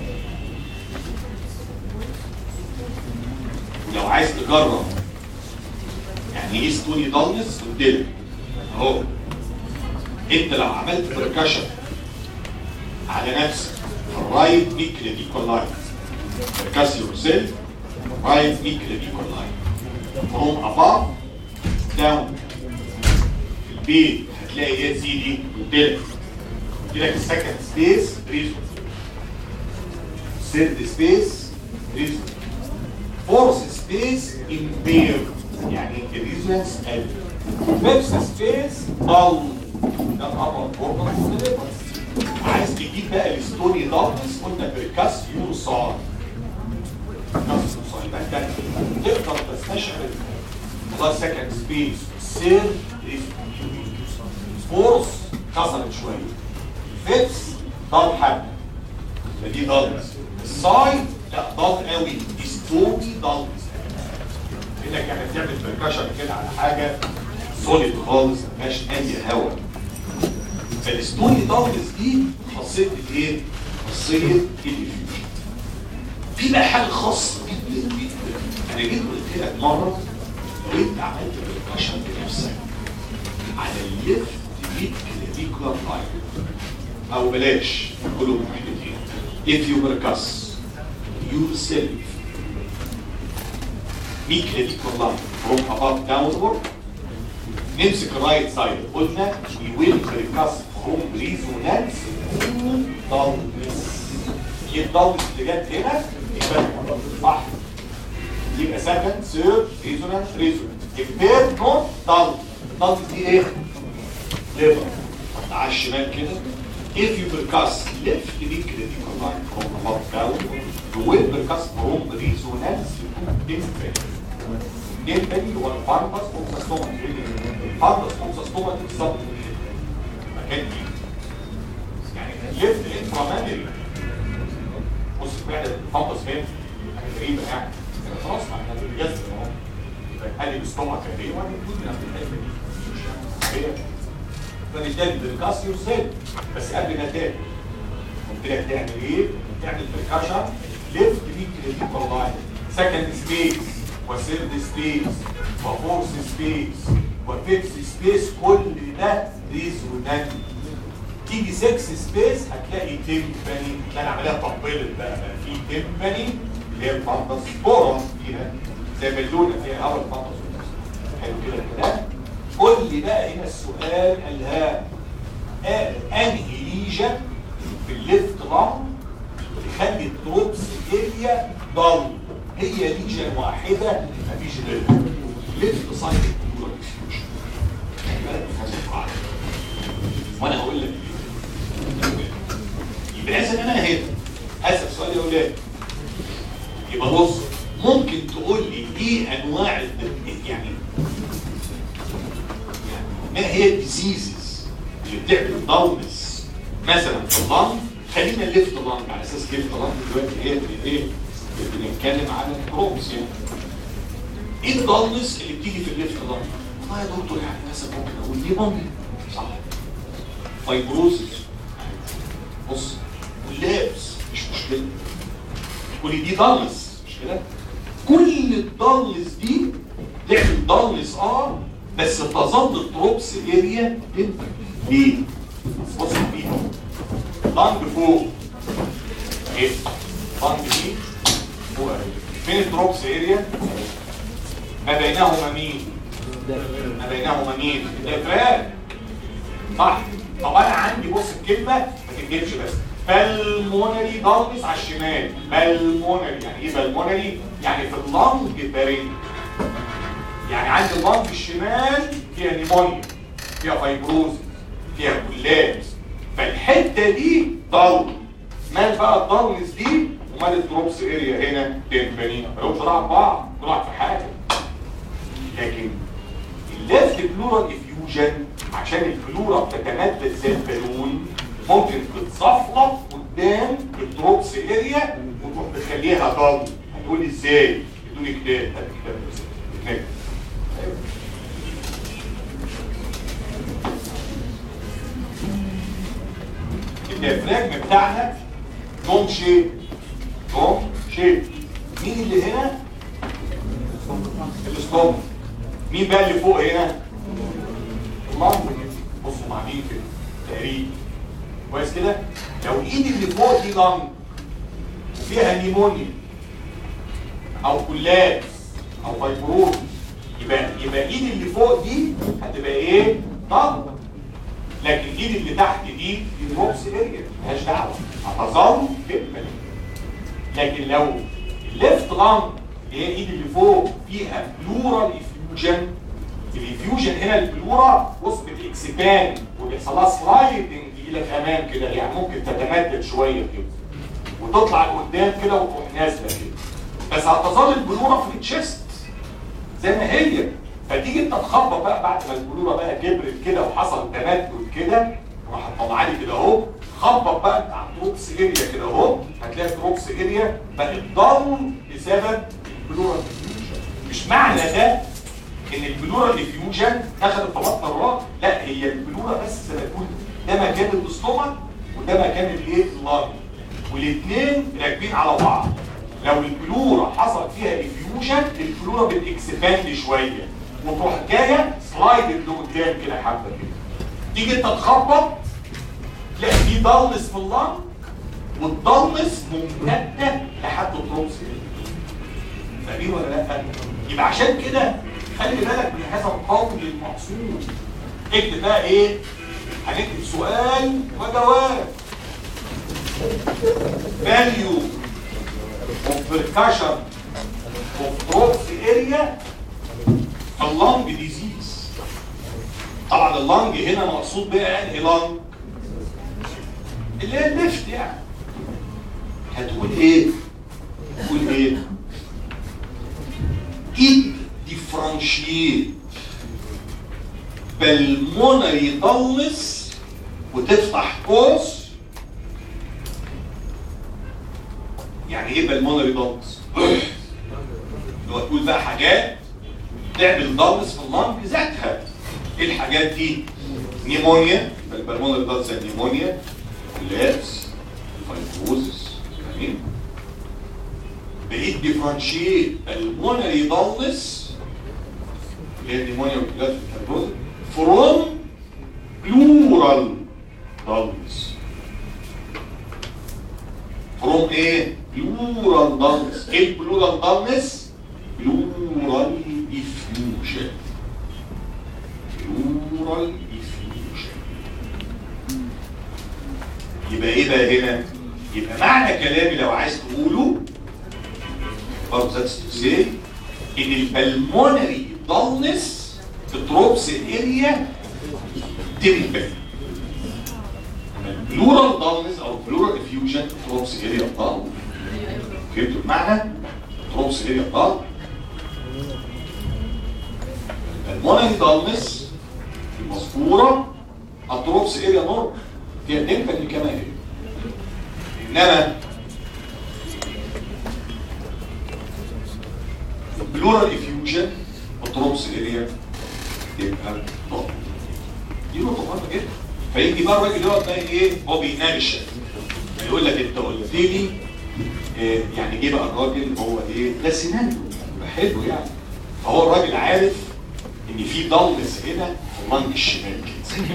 ولو عايز تجرب يعني ايه ستوني دالنس قدامك اهو انت لو عملت بركشن على نفسك في الرايت ميد كلافيكول لاين بركاس يور سيلف رايت ميد كلافيكول لاين فروم اباف داون في البيت هتلاقي ايه يا سيدي قدامك لك السكند سبيس ريزون ثيرد سبيس ريزون فورث سبيس امبير يعني الريزونانس قل فيفث سبيس ضل ده طبعا كورنر عايز تجيب بقى الستوني داركنس قلنا بريكاس يور صار نفس الصار يبقى ده تقدر تستشعر ده سكند سبيس سير فورس كسرت شويه فيفث ضل حبه فدي ضل السايد لا ضل قوي دي ستوني ضل انك يعني بتعمل بركشن كده على حاجه سوليد خالص ما فيهاش اي هواء فالستوني داونز دي خاصيه الايه؟ خاصيه الديفيوجن في بقى حاجه خاصه جدا جدا انا جيت قلت لك مره لو انت عملت بريكشن بنفسك على الليفت ميد كلافيكولار لاين او بلاش كلهم محددين if you percuss yourself mid clavicular line from above downward نمسك الرايت سايد قلنا we will percuss from resonance to dullness الضغط اللي جت هنا يبقى صح يبقى سكند ثيرد ريزونانس ريزونانس الثيرد نوت ضغط ضغط دي ايه؟ ليفر على الشمال كده if you percuss left mid clavicular line from above down you will percuss from resonance to timpani timpani هو الفاربس اوكساستوما الفاربس اوكساستوما دي بالظبط مكان دي يعني ليفت انترامانري بص بعد الفانتس فين حاجه غريبه يعني خلاص ما احنا بنجذب اهو يبقى هذه الاستوما كاريه وانا المفروض من الحته دي هي فمش ده البركاسيو سيل بس قبل ما تاكل قلت لك تعمل ايه؟ تعمل بركاشن ليفت بيك كريتيكال لاين سكند سبيس وثيرد سبيس وفورث سبيس وفيفث سبيس كل ده ريزونانت تيجي 6 سبيس هتلاقي تيمباني تلاقي العمليه طبلت بقى بقى في تيمباني اللي هي الفانتس بورا فيها زي بالونه فيها هوا الفانتس حلو كده الكلام قول لي بقى هنا السؤال الهام آه، انهي ليجن في الليفت لام تخلي التروبس اريا ضل هي ليجن واحده مفيش غيرها ليفت سايد كولر اكسكلوجن وانا هقول لك يبقى لازم انا هنا اسال سؤال يا اولاد يبقى بص ممكن تقول لي ايه انواع الد- يعني ما هي الديزيزز اللي بتعمل ضلمس مثلا في اللنج خلينا الليفت لانج على اساس ليفت لانج دلوقتي هي اللي ايه اللي بنتكلم على البرومس يعني ايه الضلمس اللي بتيجي في الليفت لانج؟ والله يا دكتور يعني مثلا ممكن اقول نيمونيا صح فايبروزس بص واللابس مش مشكله كل دي ضلمس مش كده؟ كل الضلمس دي تعمل ضلمس اه بس تظل التروبس اريا تنفع ليه؟ بص فيها لانج فوق ايه؟ لانج دي فوق أهي. فين التروبس اريا؟ ما بينهما مين؟ ما بينهما مين؟ الافراد صح؟ طب انا عندي بص الكلمه ما تكتبش بس بالمونري ضلمس على الشمال بالمونري يعني ايه بالمونري؟ يعني في اللنج بارين يعني عند اللنج الشمال فيها نيمونيا فيها فايبروز فيها كولابس فالحته دي ضل مال بقى الضلمس دي ومال الدروبس اريا هنا تنبني مالهمش دعوه ببعض كل واحد في حاجه لكن الليفت بلورال افيوجن عشان البلورا بتتمدد زي البالون ممكن تتصفلت قدام الدروبس اريا وتروح تخليها ضل هتقول لي ازاي؟ بدون كتاب هات كتاب بس. كتاب الديافراجم بتاعنا دوم شيب دوم شيب مين اللي هنا؟ الاستوم مين بقى اللي فوق هنا؟ اللنج بصوا مع مين كده تقريبا كويس كده؟ لو الايد اللي فوق دي لنج وفيها نيمونيا او كلابس او فايبروز يبقى يبقى الايد اللي فوق دي هتبقى ايه؟ ضغط لكن الايد اللي تحت دي دي دروبس اريا ملهاش دعوه هتظل تقبل لكن لو الليفت لانج اللي هي الايد اللي فوق فيها بلورال افيوجن الافيوجن هنا البلورا بص بتكسبان وبيحصل لها سلايدنج الى الامام كده يعني ممكن تتمدد شويه كده وتطلع لقدام كده وتروح نازله كده بس هتظل البلورا في التشيست زي ما هي فتيجي انت تخبط بقى بعد ما البلوره بقى كبرت كده وحصل تمدد كده راح طلع لي كده اهو خبط بقى انت على التروبس اريا كده اهو هتلاقي التروبس اريا بقت ضل بسبب البلورا ديفيوجن مش معنى ده ان البلورا ديفيوجن اخذت ثلاث مرات لا هي البلورا بس زي ما تقول ده مكان الاستومك وده مكان الايه اللارج والاثنين راكبين على بعض لو البلورا حصل فيها افيوجن البلورا بتكسباند شويه وتروح جايه سلايد لقدام كده حبه كده تيجي انت تخبط تلاقي في ضلس في اللنج والضلس ممتده لحد الترومس فاهمين ولا لا؟ يبقى عشان كده خلي بالك من هذا القول المقصود اكتب بقى ايه؟ هنكتب سؤال وجواب value of percussion of throats area في اللنج ديزيز طبعا اللنج هنا مقصود بيها انهي لنج؟ اللي هي الليفت يعني هتقول ايه؟ تقول ايه؟ it differentiate pulmonary dullness وتفتح قوس يعني ايه pulmonary dullness؟ لو تقول بقى حاجات تعمل dullness في اللنج ذاتها ايه الحاجات دي؟ نيمونيا البلمونري dullness نيمونيا اللابس الفايبروزس فاهمين؟ بقيت ديفرنشيت المونري دالنس اللي هي النيمونيا والكلاب الفايبروز فروم بلورال دالنس فروم ايه؟ بلورال دالنس ايه البلورال دالنس؟ بلورال افيوجن بلورال افيوجن يبقى ايه بقى هنا؟ يبقى معنى كلامي لو عايز تقوله برضه ذاتس تو سي ان البلمونري دالنس في التروبس اريا تمبل البلورال دالنس او البلورال افيوجن تروبس اريا ضل فهمتوا المعنى؟ تروبس اريا ضل البلمونري دالنس المذكوره التروبس اريا نور فيها تمبل كما هي انما بلورال افيوجن التروبس اريا يبقى ضغط دي نقطه مهمه جدا فيجي بقى الراجل يقعد بقى ايه هو بيناقش يقول لك انت قلت لي إيه يعني جه بقى الراجل هو ايه ده سيناريو حلو يعني فهو الراجل عارف ان في ضلس هنا في اللنج الشمال كده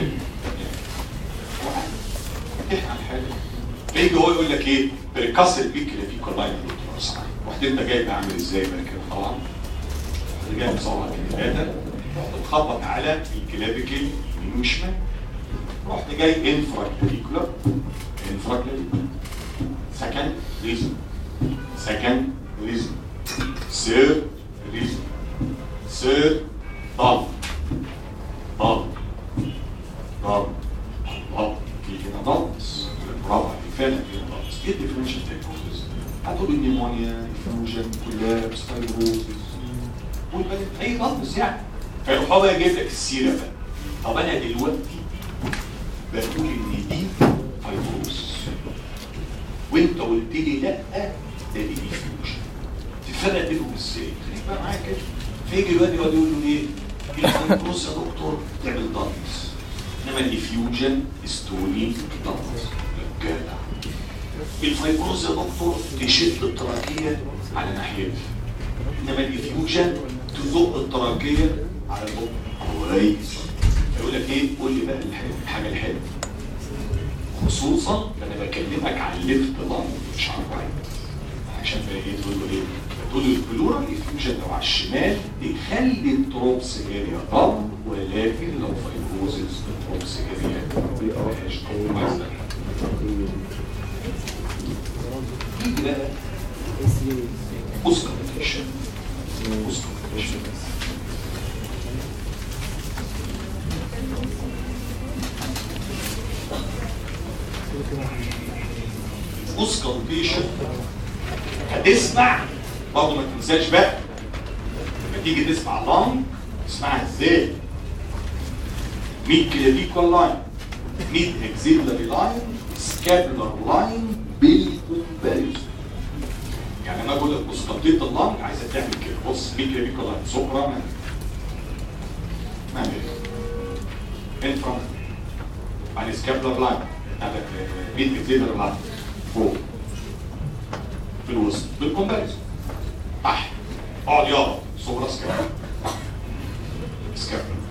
احنا على حاجه فيجي هو يقول لك ايه بريكاسل بيك اللي في كولاين رحت انت جاي عامل ازاي بقى كده طبعا رحت جاي مصور كلمات رحت مخبط على الكلابيكل يمين وشمال رحت جاي انفرا كليكولر انفرا سكند ريزم سكند ريزم سير ريزم سير ضل ضل ضل ضل في هنا ضل برافو عليك فعلا في هنا ضل ايه الديفرنشال دايجنوستس هتقول النيمونيا فيوجن كولابس فايبروزس والبلد اي ضلمس يعني فيروح هو بقى جايب لك السيره بقى طب انا دلوقتي بقول ان دي فايبروز وانت قلت لي لا ده دي فيوجن تفرق بينهم ازاي؟ خليك بقى معايا كده فيجي الواد يقعد يقول له ايه؟ الفايبروز يا دكتور تعمل ضلمس انما الافيوجن ستوني ضلمس جدع الفايبروز يا دكتور تشد التراكية على ناحيتها انما الافيوجن تزق التراكية على البطن كويس يقول لك ايه قول لي بقى الحاجة الحلوة خصوصا لما بكلمك عن الليفت لانج مش على الرايت عشان بقى ايه تقول له ايه تقول له البلورال افيوجن لو على الشمال بيخلي التروبس اريا ضم ولكن لو فايبروزز التروبس اريا ما فيهاش ضم يجي بقى اوسكارتيشن اوسكارتيشن اوسكارتيشن هتسمع برضه ما تنساش بقى لما تيجي تسمع لانج اسمعها ازاي 100 كلافيكول لاين 100 اكزيلري لاين سكابولار لاين بالكومباريزون يعني انا بقول لك بص تطبيق اللنج عايزه تعمل كده بص ميكرو ميكرو لاين سوبرا مان مان انفرا بعد سكابولار لاين عندك ميد اكزيلر لاين فوق في الوسط بالكومباريزون تحت اقعد يابا سوبرا سكابولا سكابولا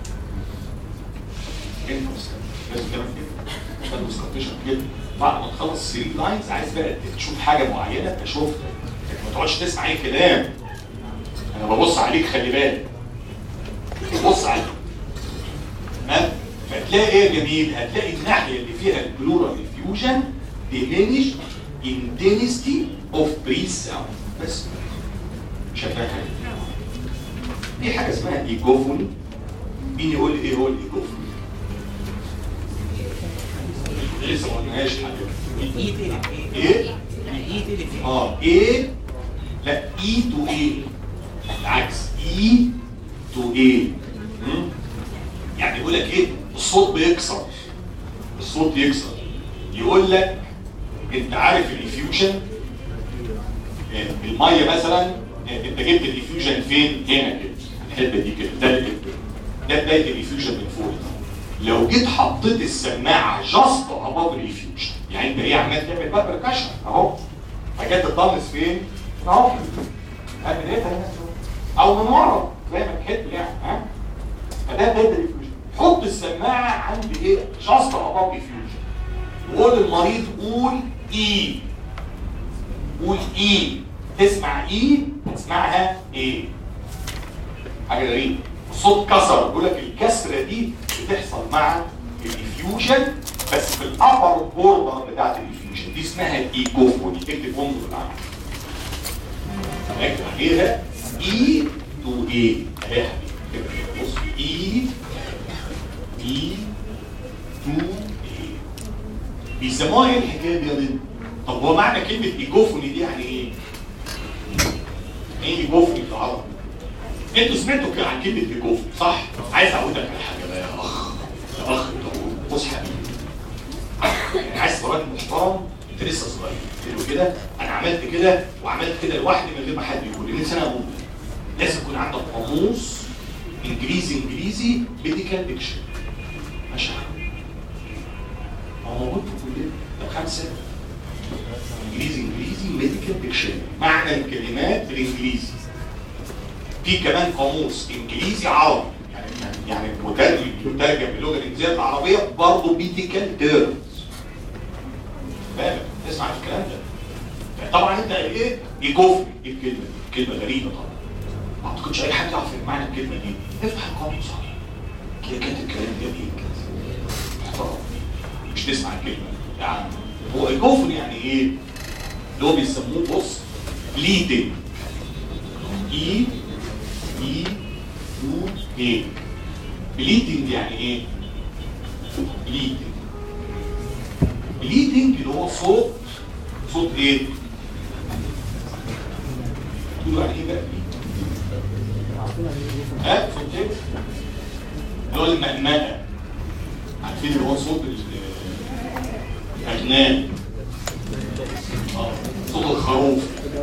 انت لازم تعمل كده عشان السكابيشن كده بعد ما تخلص السري لاينز عايز بقى تشوف حاجه معينه تشوفها لكن ما تقعدش تسمع اي كلام انا ببص عليك خلي بالك بص عليك تمام فتلاقي ايه يا جميل هتلاقي الناحيه اللي فيها البلورال ديفيوجن diminish intensity of breath sound بس مش هتلاقي حاجه في حاجه اسمها ايجوفوني مين يقول لي ايه هو الايجوفوني لسه ما قلناهاش حاجه الاي تلف ايه الاي تلف اه ايه لا اي تو ايه العكس اي تو ايه مم؟ يعني يقول لك ايه الصوت بيكسر الصوت يكسر يقول لك انت عارف الافيوجن آه، الميه مثلا آه، انت جبت الافيوجن فين هنا كده الحته دي كده ده اللي جبته. ده بدايه الافيوجن من فوق لو جيت حطيت السماعه جاست اباف الافيوجن يعني انت ايه عمال تعمل بقى بركشن اهو حاجات تطمس فين اهو هعمل ايه ده او من ورا زي ما تحب يعني ها فده بدايه الافيوجن حط السماعه عند ايه جاست اباف الافيوجن وقول للمريض قول اي قول اي تسمع اي تسمعها ايه حاجه غريبه الصوت كسر بيقول لك الكسره دي بتحصل مع الافيوجن بس في الابر بوردر بتاعت الافيوجن دي اسمها الايكوفوني اكتب امه بالعربي اكتب عليها اي تو اي اهي يا حبيبي بص اي اي تو اي بيسموها ايه الحكايه دي يا بنت؟ طب هو معنى كلمه ايكوفوني دي يعني ايه؟ ايه ايكوفوني بالعربي؟ انتوا سمعتوا كده عن كلمه ايكوفوني صح؟ عايز اعودك على حاجه بقى يا اخ يا اخ طب بص حبيبي يعني عايز تبقى راجل محترم انت لسه صغير قلت له كده انا عملت كده وعملت كده لوحدي من غير ما حد يقول لي سنه اقول لازم يكون عندك قاموس انجليزي انجليزي ميديكال ديكشن ماشي يا حبيبي هو موجود في الكليه ده خمسه انجليزي انجليزي ميديكال ديكشن معنى الكلمات بالانجليزي في كمان قاموس انجليزي عربي يعني يعني مترجم مترجم باللغه الانجليزيه العربيه برضه ميديكال تيرمز بالك تسمع الكلام ده طبعا انت ايه يجوفني ايه الكلمه دي كلمه غريبه طبعا ما اعتقدش اي حد يعرف معنى الكلمه دي افتح القاموس كده كاتب كلام جميل كده محترم مش تسمع الكلمه يعني هو الجوفن يعني ايه اللي هو بيسموه بص بليدنج اي اي يو اي بليدنج يعني ايه بليدنج بليدنج اللي هو صوت صوت ايه تقولوا يعني ايه بقى bleeding؟ ها صوت ايه اللي هو المأمنة عارفين اللي هو صوت ال- الأجنان آه، صوت الخروف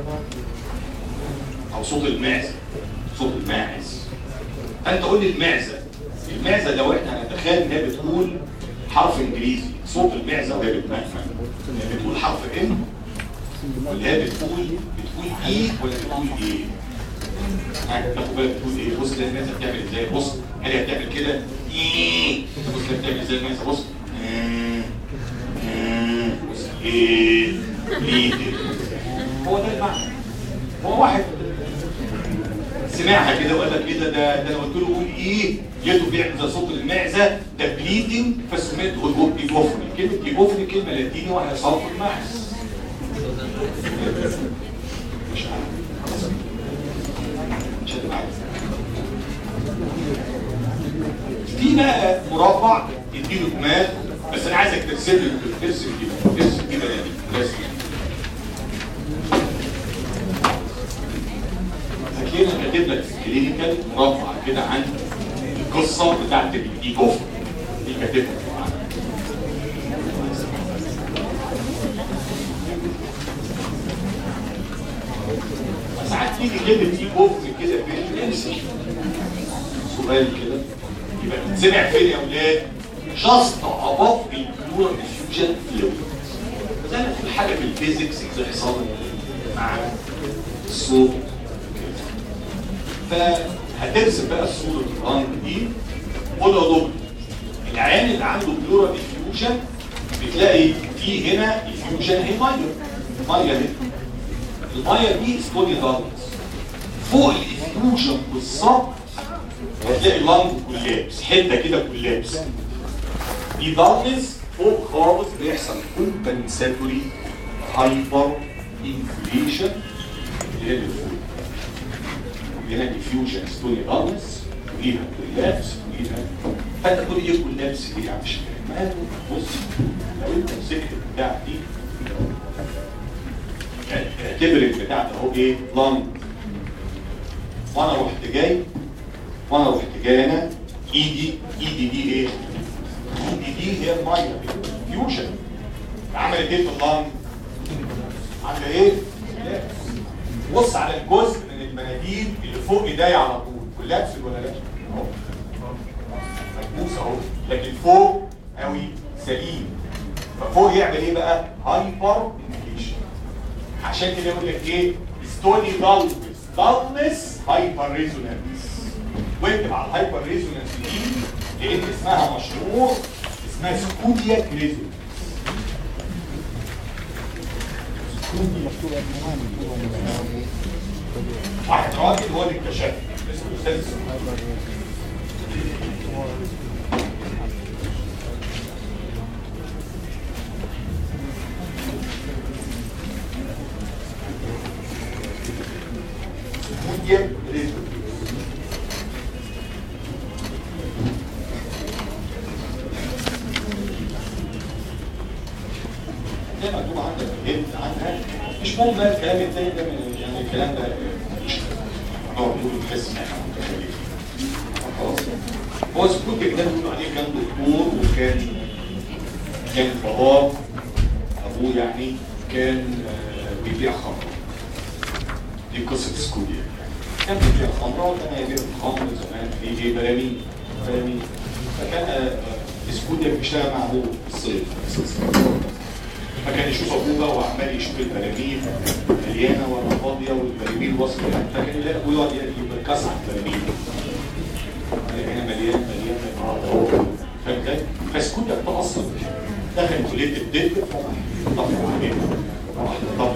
أو صوت المعزة صوت الماعز أنت قول لي المعزة المعزة لو احنا هنتخيل إن هي بتقول حرف إنجليزي صوت المعزة وهي بتمهمل هي بتقول حرف إم ولا هي بتقول بتقول إيه ولا بتقول إيه؟ ها، تاخد بالك بتقول إيه؟ بص كده المعزة بتعمل إزاي؟ بص هل هي بتعمل كده؟ إيه؟ بص كده بتعمل إزاي المعزة؟ بص آه، آه، بص إيه؟ إيه؟ هو ده المعنى هو واحد سمعها كده وقال لك ايه ده ده ده انا قلت له قول ايه لقيته بيعمل زي صوت المعزه ده بليدنج فسميته ايجوفري كلمه ايجوفري كلمه لاتيني وهي صوت المعز مش عارف مش هتبقى عارف في بقى مربع اديله جمال بس انا عايزك ترسم لي ترسم كده ترسم كده يعني رسم هتلاقيني كاتب لك في الكلينيكال مربع كده عن القصه بتاعت الايجوف دي كاتبها معانا. ساعات تيجي كلمه ايجوف كده في الانسان سؤال كده يبقى بتسمع فين يا اولاد؟ جاست اباف البلورال ديفيوجن فلويد زي ما تقول حاجه في الفيزيكس زي حصان مع الصوت فهترسم بقى الصورة الرنج دي قول يا دكتور العيان اللي عنده بلورال افيوجن بتلاقي في هنا افيوجن هي ميه ميه هنا الميه دي ستوني داركس فوق الافيوجن بالظبط هتلاقي لانج كولابس حته كده كولابس دي داركنس فوق خالص بيحصل كومبنساتوري هايبر انفليشن اللي هي اللي فوق هنا ديفيوجن ستوني داركنس وليها كولابس وليها فانت تقول ايه كولابس دي يعني مش فاهم بص لو انت مسكت البتاع دي اعتبر البتاع ده اهو ايه لانج وانا رحت جاي وانا رحت جاي هنا ايدي ايدي دي ايه؟ ايدي دي هي الميه فيوجن عملت ايه في اللانج؟ عامله ايه؟ لا. بص على الجزء من المناديل اللي فوق ايديا على طول كولابس ولا لا؟ اهو مكبوس اهو لكن فوق قوي سليم ففوق يعمل ايه بقى؟ هايبر انفليشن عشان كده يقول لك ايه؟ ستوني دالنس دالنس هايبر ريزونانس واكتب على الهايبر ريزونانس دي لان اسمها مشهور اسمها سكودياك ريزونانس واحد راجل هو اللي اكتشفها اسمه الاستاذ سكودياك. سكودياك ريزونانس زي ما مكتوب عندك الهند عنها مش مهم بقى الكلام التاني ده من- يعني الكلام ده مش نقعد نقول تحس ان احنا متخيلين خلاص هو سكوت ده بيقولوا عليه كان دكتور وكان كان باباه ابوه يعني كان آه، بيبيع خمر دي قصه سكوديا يعني كان بيبيع خمره وكان يبيع الخمر زمان في ايه براميل براميل فكان آه، آه، سكوديا بيشتغل مع ابوه في الصيف اساسا فكان يشوف ابوه بقى وعمال يشوف البراميل مليانه ولا فاضيه والبراميل واصله فكان يلاقي ابوه يقعد يكسر البراميل هنا مليان مليان فاهم ازاي؟ فسكوت ده اصلا دخل كليه الطب طبع عليه راح طبع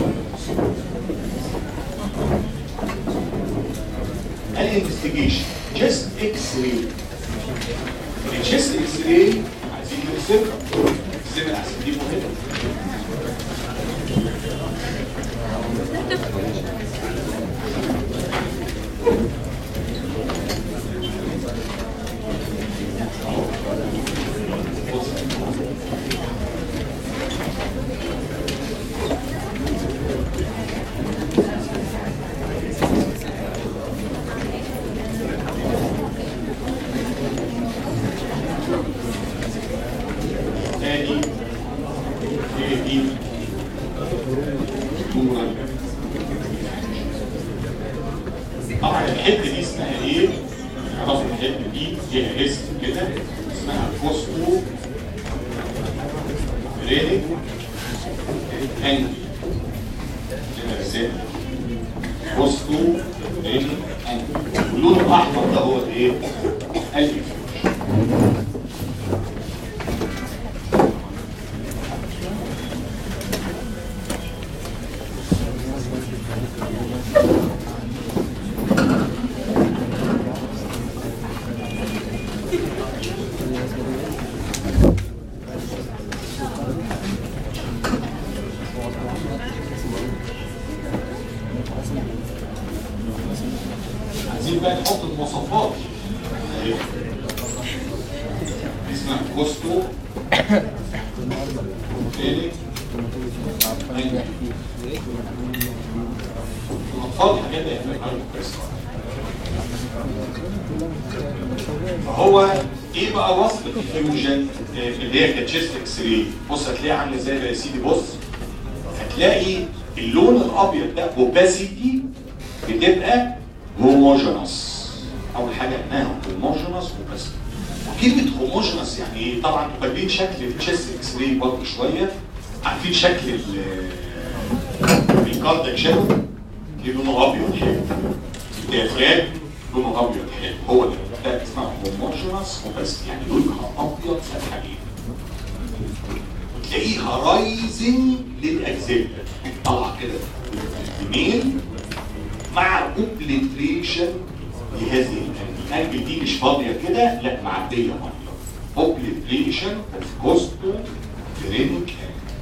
الانفستيجيشن جست اكس راي الجست اكس راي عايزين نرسمها نرسمها عشان دي مهمه تاني هي دي نورا طبعا الحته دي اسمها ايه؟ اعرفوا الحته دي فيها اسم كده اسمها فوسفو رينيك انجل كده رسالة فوسفو رينيك انجل واللون الاحمر ده هو الايه؟ الفيوج عايزين بقى نحط المواصفات أهي. دي اسمها كوستو فيليك الاطفال الحاجات دي هتبقى كويسه فهو ايه بقى وصف الفيوجن آه، اللي هي كاتشيست اكس راي بص هتلاقيها عامله ازاي بقى يا سيدي بص هتلاقي اللون الابيض ده اوباسيتي بتبقى هوموجينوس اول حاجه انها هوموجينوس وبس وكلمه هوموجينوس يعني ايه طبعا انتوا فاكرين شكل التشيست اكس راي برضه شويه عارفين شكل ال الكاردياك شادو دي لونه ابيض حلو الديافرام لونه ابيض حلو هو ده ده اسمه هوموجينس وبس يعني لونها ابيض فاتحه جدا تلاقيها رايزنج للاجزاء طالعه كده ميل مع اوبليتريشن لهذه الانجل الانجل دي مش فاضيه كده لا معديه ميه اوبليتريشن اوف كوستو فرينك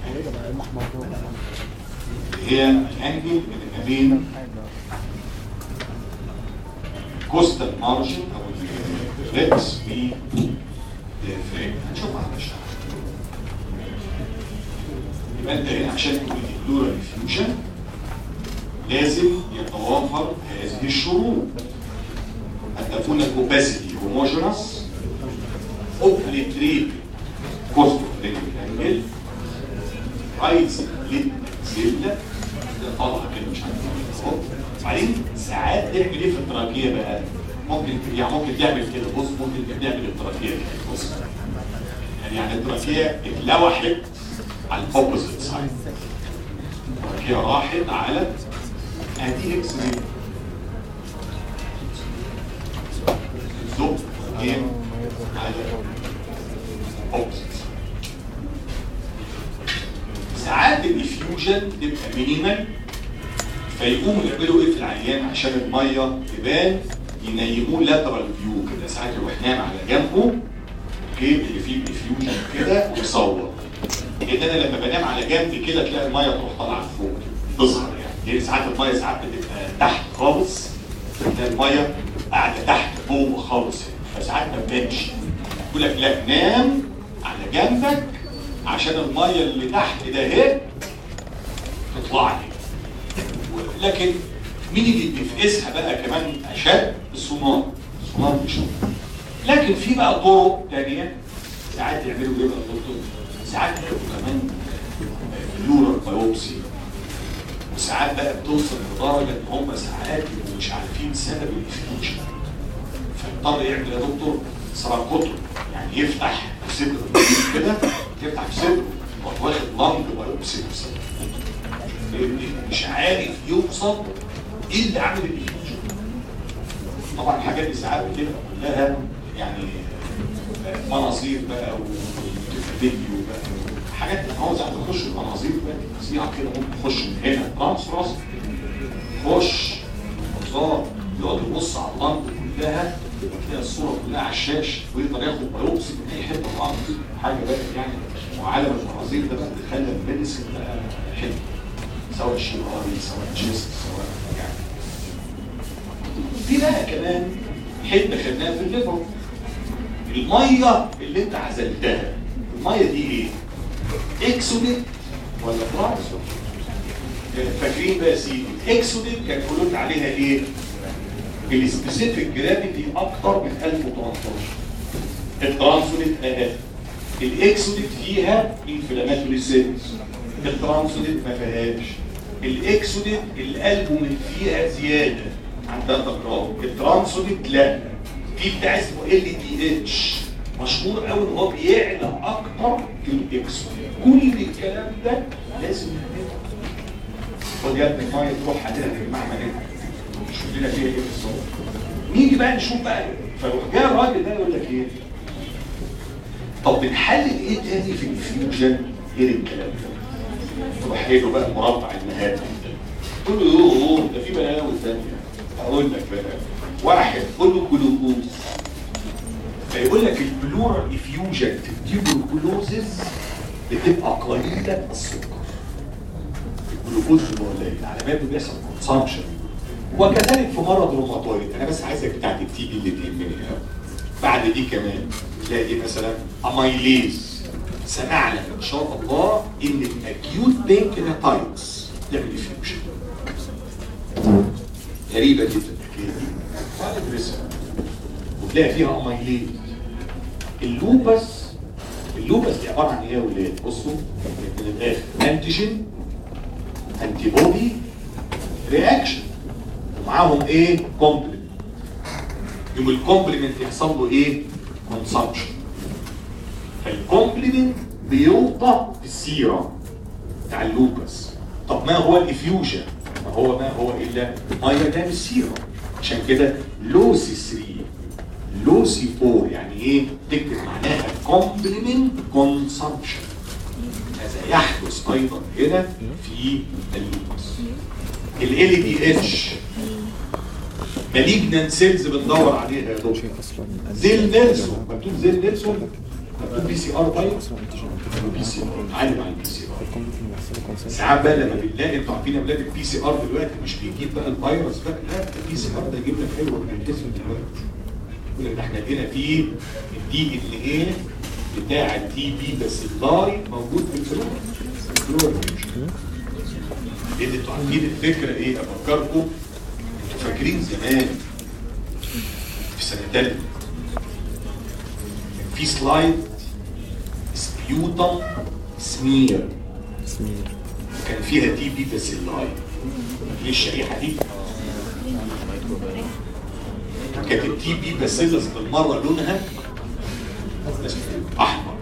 هي الانجل اللي ما بين كوستال مارجن او الريكس والفريم هنشوفها على الشرح يبقى انت هنا عشان تقول البلورال فيوجن لازم يتوافر هذه الشروط ان تكون الاوباسيتي هوموجينس اوبليتريت كوستو فريم انجل رايز للزبده طالعه كده مش عارف اهو بعدين ساعات تعمل ايه في التراكيه بقى ممكن يعني ممكن تعمل كده بص ممكن تعمل التراكيه كده بص يعني يعني التراكيه اتلوحت على الاوبوزيت سايد التراكيه راحت على ادي اكس دي زوب جيم على اوبوزيت ساعات الافيوجن تبقى مينيمال فيقوموا يعملوا ايه في العيان عشان الميه تبان ينيموه لاترال فيو كده ساعات يروح نام على جنبه اوكي اللي فيه الافيوجن كده ويصور لان انا لما بنام على جنبي كده تلاقي الميه تروح طالعه فوق تظهر يعني لان ساعات الميه ساعات بتبقى تحت خالص تلاقي الميه قاعده تحت فوق خالص فساعات ما تبانش يقول لك لا نام على جنبك عشان الميه اللي تحت ده اهي تطلع لي لكن مين اللي بيفقسها بقى كمان اشد السونار السونار بيشوف لكن في بقى طرق تانية ساعات يعملوا ايه بقى الدكتور ساعات يعملوا كمان بلورال بايوبسي وساعات بقى بتوصل لدرجه ان هم ساعات يبقوا مش عارفين سبب الافيوجن فيضطر يعمل يا دكتور سراكوتو يعني يفتح في صدره كده يفتح في صدره يروح واخد لنج بايوبسي مش عارف يوصل ايه اللي عامل الافيوجن طبعا الحاجات دي ساعات بتبقى كلها يعني مناظير بقى وفيديو بقى حاجات هو ساعات تخش المناظير بقى فظيعه كده ممكن تخش من هنا ترانس راس خش منظار يقعد يبص على اللنج كلها وتلاقي الصوره كلها على الشاشه ويقدر ياخد بايوبسي من اي حته طبعا حاجه بقى يعني وعالم المناظير ده بقى بيخلي الميديسن بقى حلو سواء شيواري سواء جيست سواء يعني في بقى كمان حته خدناها في الليفر الميه اللي انت عزلتها الميه دي ايه؟ اكسوديت ولا ترانسوديت؟ فاكرين بقى يا سيدي اكسوديت كان يقولوا عليها ايه؟ السبيسيفيك جرافيتي اكتر من 1018 الترانسوديت اقل الاكسوديت فيها انفلاماتوري سيلز الترانسوديت ما فيهاش الاكسوديت الالبومين فيها زياده عن 3 جرام الترانسوديت لا في بتاع اسمه ال دي اتش مشهور قوي ان هو بيعلى اكتر في الاكسوديت كل الكلام ده لازم نعمله خد يا ابني الميه تروح عليها في المعمل هنا شوف لنا فيها ايه بالظبط نيجي بقى نشوف بقى فروح جاي الراجل ده يقول لك ايه طب بنحلل ايه تاني في الفيوجن غير الكلام ده تروح قايل له بقى مربع المهام تقول له يوه ده في بلاوي ثانيه اقول لك بقى واحد قول له جلوكوز فيقول لك البلورال افيوجن في التيوبركلوزز بتبقى قليله السكر الجلوكوز بيبقى قليل العلامات بيحصل كونسامشن وكذلك في مرض روماتويد انا بس عايزك بتاعت التي بي اللي تهمني قوي بعد دي كمان تلاقي مثلا امايليز سمعنا ان شاء الله ان الاكيوت بانكرياتايتس تعمل افيوجن غريبه جدا الحكايه دي تعالى ندرسها وتلاقي فيها امايليز اللوبس اللوبس دي عباره عن ايه يا ولاد بصوا من الاخر انتيجين انتي بودي رياكشن ومعاهم ايه كومبلمنت يوم الكومبلمنت يحصل له ايه كونسامشن فالكومبلمنت بيوطى في السيرة بتاع اللوبس طب ما هو الافيوجن ما هو ما هو الا ميه ده مش سيرم عشان كده لو سي 3 لو سي 4 يعني ايه تكتب معناها كومبلمنت كونسامشن هذا يحدث ايضا هنا في اللوكس ال دي اتش مالجنان سيلز بندور عليها يا دكتور زيل نيلسون مكتوب زيل نيلسون مكتوب بي سي ار بايو بي سي ار علم على البي سي ار ساعات بقى لما بنلاقي انتوا عارفين يا ولاد البي سي ار دلوقتي مش بيجيب بقى الفيروس بقى لا البي سي ار ده يجيب لك حلو من الجسم دلوقتي يقول لك ده احنا لقينا فيه الدي ان ايه بتاع التي بي بس اللاي موجود في الفلور الفلور لان انتوا عارفين الفكره ايه افكركم انتوا فاكرين زمان في سنه ثالثه في سلايد سبيوتم سمير كان فيها تي بي بس اللاي هي الشريحه دي كانت التي بي باسيلس بالمره لونها احمر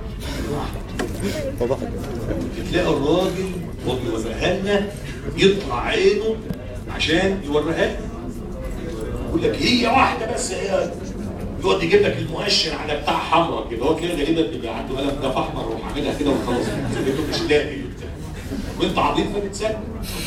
تلاقي الراجل وهو بيوريها لنا يطلع عينه عشان يوريها لنا يقول لك هي واحده بس هي يقعد يجيب لك المؤشر على بتاع حمراء كده هو كده غالبا بيبقى عنده قلم ده احمر وراح عاملها كده وخلاص لقيته مش لاقي وبتاع وانت عبيط فبتسكت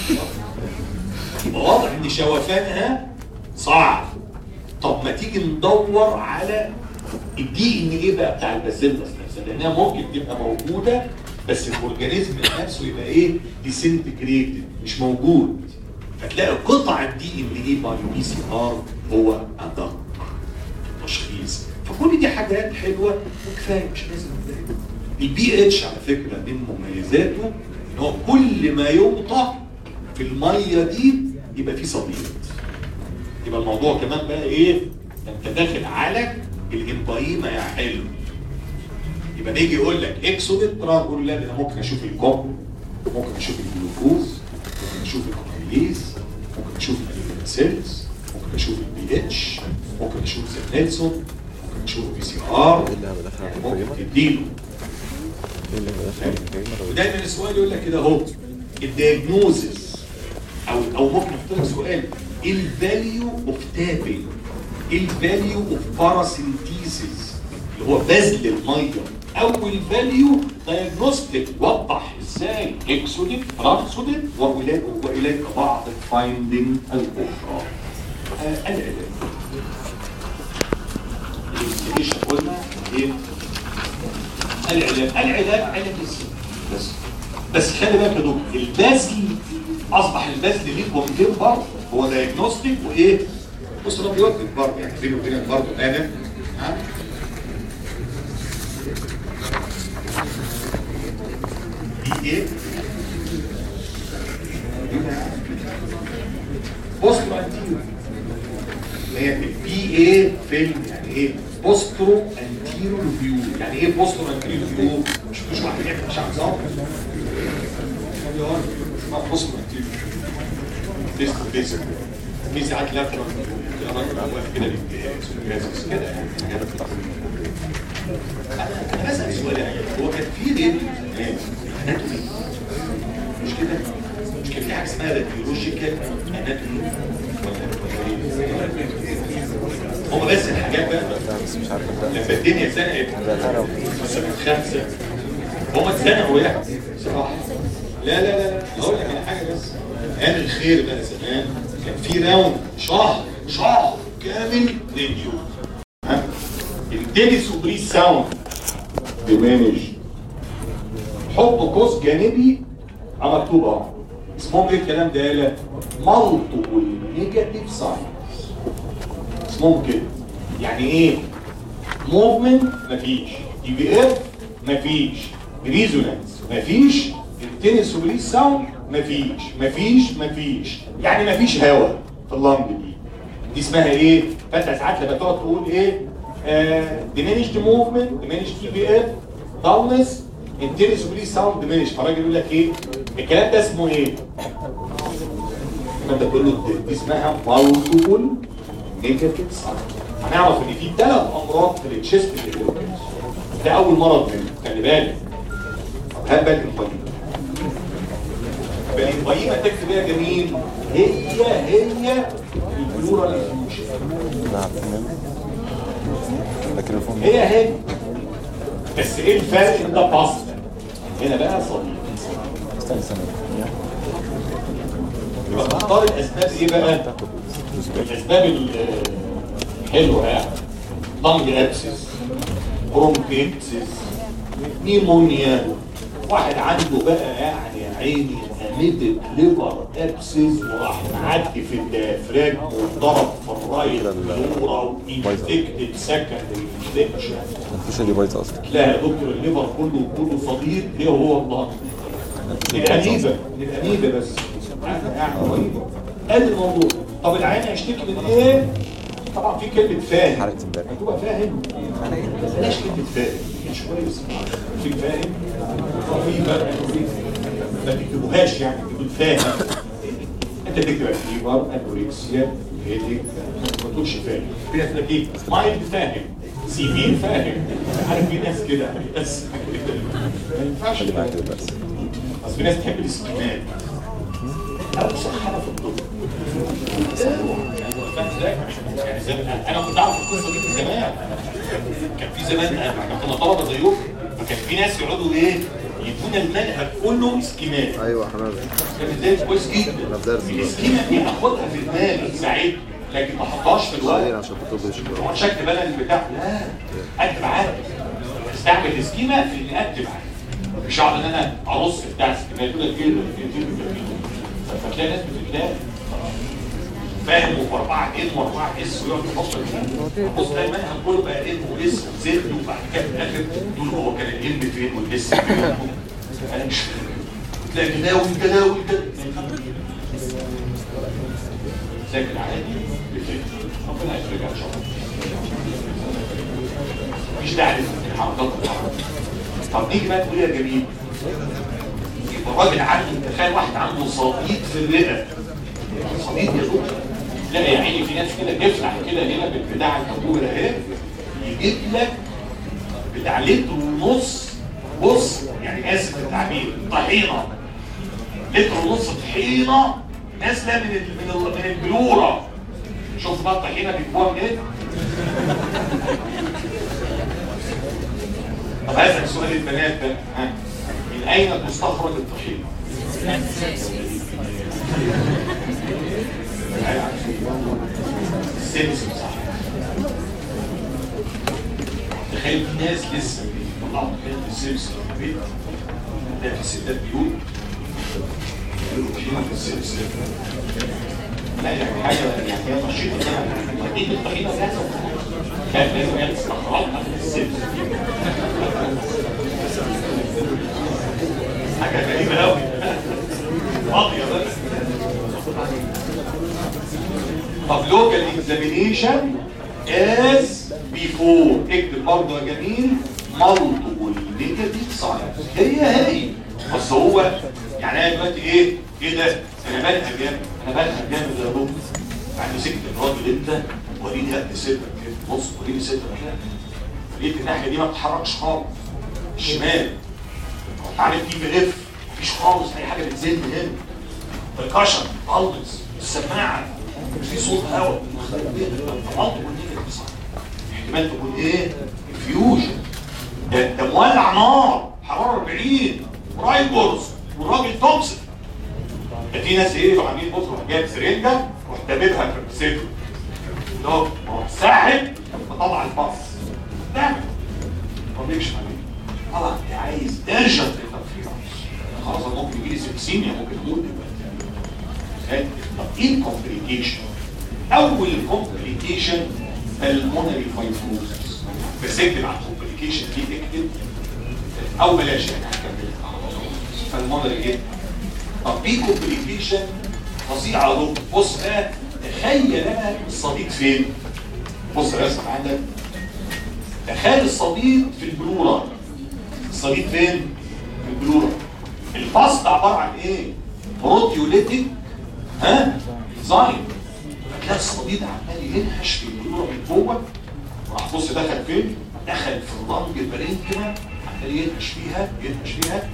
يبقى واضح ان شوفانها صعب طب ما تيجي ندور على الدي ان ايه بقى بتاع الباسيلس نفسها لانها ممكن تبقى موجوده بس الاورجانيزم نفسه يبقى ايه ديسنتجريتد مش موجود فتلاقي قطع الدي ان ايه باي بي سي ار هو ادق تشخيص فكل دي حاجات حلوه وكفايه مش لازم نتضايق. البي اتش على فكره من مميزاته ان هو كل ما يوطى في الميه دي يبقى فيه صديد يبقى الموضوع كمان بقى ايه انت داخل على الامبايما يا حلو يبقى نيجي يقول لك اكسودت ترى نقول لا ده انا ممكن اشوف الكوب ممكن اشوف الجلوكوز ممكن اشوف الكوميليز ممكن اشوف السيلز ممكن اشوف البي اتش ممكن اشوف نيلسون ممكن اشوف بي سي ار ممكن تديله ودايما السؤال يقول لك كده اهو الدياجنوزس او او ممكن اختار سؤال ايه الفاليو اوف تابنج ايه الفاليو اوف باراسينتيسيس اللي هو بذل الميه او الفاليو دايجنوستيك وضح ازاي اكسوديك ترانسوديك واليك واليك بعض الفايندنج الاخرى آه العلاج الانفستيجيشن قلنا ايه العلاج العلاج علاج السم بس بس خلي بالك يا دكتور البذل اصبح البذل ليه كومبير برضه هو دايجنوستيك وايه وسيرابيوتيك برضه يعني بيني وبينك برضه انا ها دي ايه بوسترو انتيرو هي البي ايه فيلم يعني ايه بوسترو انتيرو فيو يعني ايه بوسترو انتيرو فيو مش مش واحد يعمل مش عارف ظابط بوسترو انتيرو ديسك ديسك في ساعات لابتوب كده راجل واقف كده بالجهاز والجهاز كده يعني انا بسال سؤال يعني هو كان في راديو زمان اناتومي مش كده مش كان في حاجه اسمها راديولوجيكال اناتومي هم بس الحاجات بقى لما الدنيا زنقت سنه خمسه هم اتزنقوا يعني صراحه لا لا لا لا هقول لك على حاجه بس ايام الخير بقى زمان كان في راوند شهر شهر كامل راديو ها التنس وبريس ساوند ديمانج حط قوس جانبي على مكتوب اهو اسمهم ايه الكلام ده يالا مالتيبل نيجاتيف ساينز اسمهم كده يعني ايه موفمنت مفيش دي بي اف مفيش ريزونانس مفيش التنس وبريس ساوند مفيش مفيش مفيش يعني مفيش هواء في اللنج دي دي اسمها ايه فانت ساعات لما تقعد تقول ايه diminished movement diminished TBF dullness intense release sound diminished فالراجل يقول لك ايه الكلام ده اسمه ايه فانت تقول له دي اسمها multiple negative sound هنعرف ان في ثلاث امراض في التشيست ده اول مرض منه خلي بالك طب هات بالك من فالإبراهيم تكتب بيها جميل هي هي البلورال انفيوجن نعم تمام لكن الفم هي هي بس ايه الفرق ان ده باست هنا بقى صديق استنى استنى يبقى تختار الاسباب ايه بقى الاسباب ال- الحلوه يعني لانج ابسس برونكيتسس نيمونيا واحد عنده بقى يعني يا عيني اميبك ليفر ابسس وراح معدي في الديافراجم واتضرب في الرايت فلورا وانفكتد سكندري انفكشن مفيش اللي بايظ اصلا لا يا دكتور الليفر كله كله صديق ليه هو الله الأنيبة الأنيبة بس يعني رهيبة ادي الموضوع طب العين هيشتكي من ايه؟ طبعا في كلمة فاهم حرقة امبارح. هتبقى فاهم بلاش كلمة فاهم مش كويس في فاهم وفي بقى ما تكتبوهاش يعني تقول فاهم انت تكتب فيبر انوركسيا هيديك ما تقولش فاهم في ناس تقول لك ايه مايند فاهم سيفير فاهم عارف في ناس كده بس ما ينفعش خلي معاك كده بس اصل في ناس تحب الاسكيمات او مسخنه في الطب فاهم ازاي؟ يعني زمان انا كنت اعرف القصه دي من زمان كان في زمان احنا كنا طلبه زيكم فكان في ناس يقعدوا ايه يدونا المنهج كله اسكيمات ايوه حماده كان ازاي كويس جدا أنا في درس الاسكيمه دي اخدها في دماغي ساعتها لكن ما احطهاش في بعدين الورق عشان كنت بشكر هو شكل بقى البتاع لا اكتب عادي استعمل السكيما في اني اكتب عادي مش هقعد ان انا ارص بتاع السكيما يقول لك كده كده كده فتلاقي ناس بتتلاقي فاهم واربعه ان واربعه اس ويقعد يفكر فيه بص تلاقي المنهج كله بقى ان واس وزد وبعد كده في الاخر تقول هو كان الام فين والاس فين انا مش فاهم تلاقي جداول جداول كده ذاكر عادي بفكر ربنا يفرجها ان شاء الله مش داعي للحركات الحركات طب نيجي بقى تقول يا جميل يبقى الراجل عنده تخيل واحد عنده صديد في الرئه صديد يا دكتور لا يا عيني في ناس كده تفتح كده هنا بالبتاع الكبوره اهي يجيب لك بتاع لتر ونص بص يعني اسف في التعبير طحينه لتر ونص طحينه نازله من ال من ال من البلوره شوف بقى الطحينه بيجيبوها من ايه؟ طب هسأل سؤال البنات ده ها من اين تستخرج الطحينه؟ السمسم صح تخيل في ناس لسه بيطلعوا طحينه السمسم في البيت ده في ستات بيوت طحينه في السمسم لا يعني حاجه يعني هي نشيطه يعني دي الطحينه جاهزه كان لازم هي تستخرجها من السمسم حاجه غريبه قوي فاضيه بس طب لوكال اكزامينيشن از بيفور اكتب برضه يا جميل مالتيبل نيجاتيف ساينس هي هي بس هو يعني انا دلوقتي ايه ايه ده انا بلهى جامد انا بلهى جامد يا دكتور يعني مسكت الراجل انت وريني قد صدرك كده بص وريني صدرك كده لقيت الناحيه دي ما بتتحركش خالص الشمال عارف دي بلف مفيش خالص اي حاجه بتزن هنا الكشر طلس السماعه في صوت هواء طلعت والنيجاتيف صح احتمال تكون ايه فيوجن ده ده مولع نار حراره 40 رايبورز والراجل توكسيك ده في ناس ايه عاملين بص راح جايب سرنجه واحتببها في صدره ده راح ساحب فطلع الباص ده ما بيكش عليه طبعا انت عايز ارجنت التفكير خلاص أنا ممكن يجي لي سكسيميا ممكن اموت دلوقتي طب ايه الكومبليكيشن اول كومبليكيشن المونري فايبروزس بس اكتب على الكومبليكيشن دي اكتب او بلاش يعني هكمل فالمونري ايه طب دي كومبليكيشن فظيعه يا دكتور بص بقى تخيل انا الصديق فين بص الرسم عندك تخيل الصديد في البلورة الصديد فين؟ في البلورة الفصل عبارة عن ايه؟ بروتيوليتيك ها؟ زاين هتلاقي الصديد عمال ينهش في البلورة من جوه وراح بص دخل فين؟ دخل في اللنج البرين كده عمال ينهش فيها ينهش فيها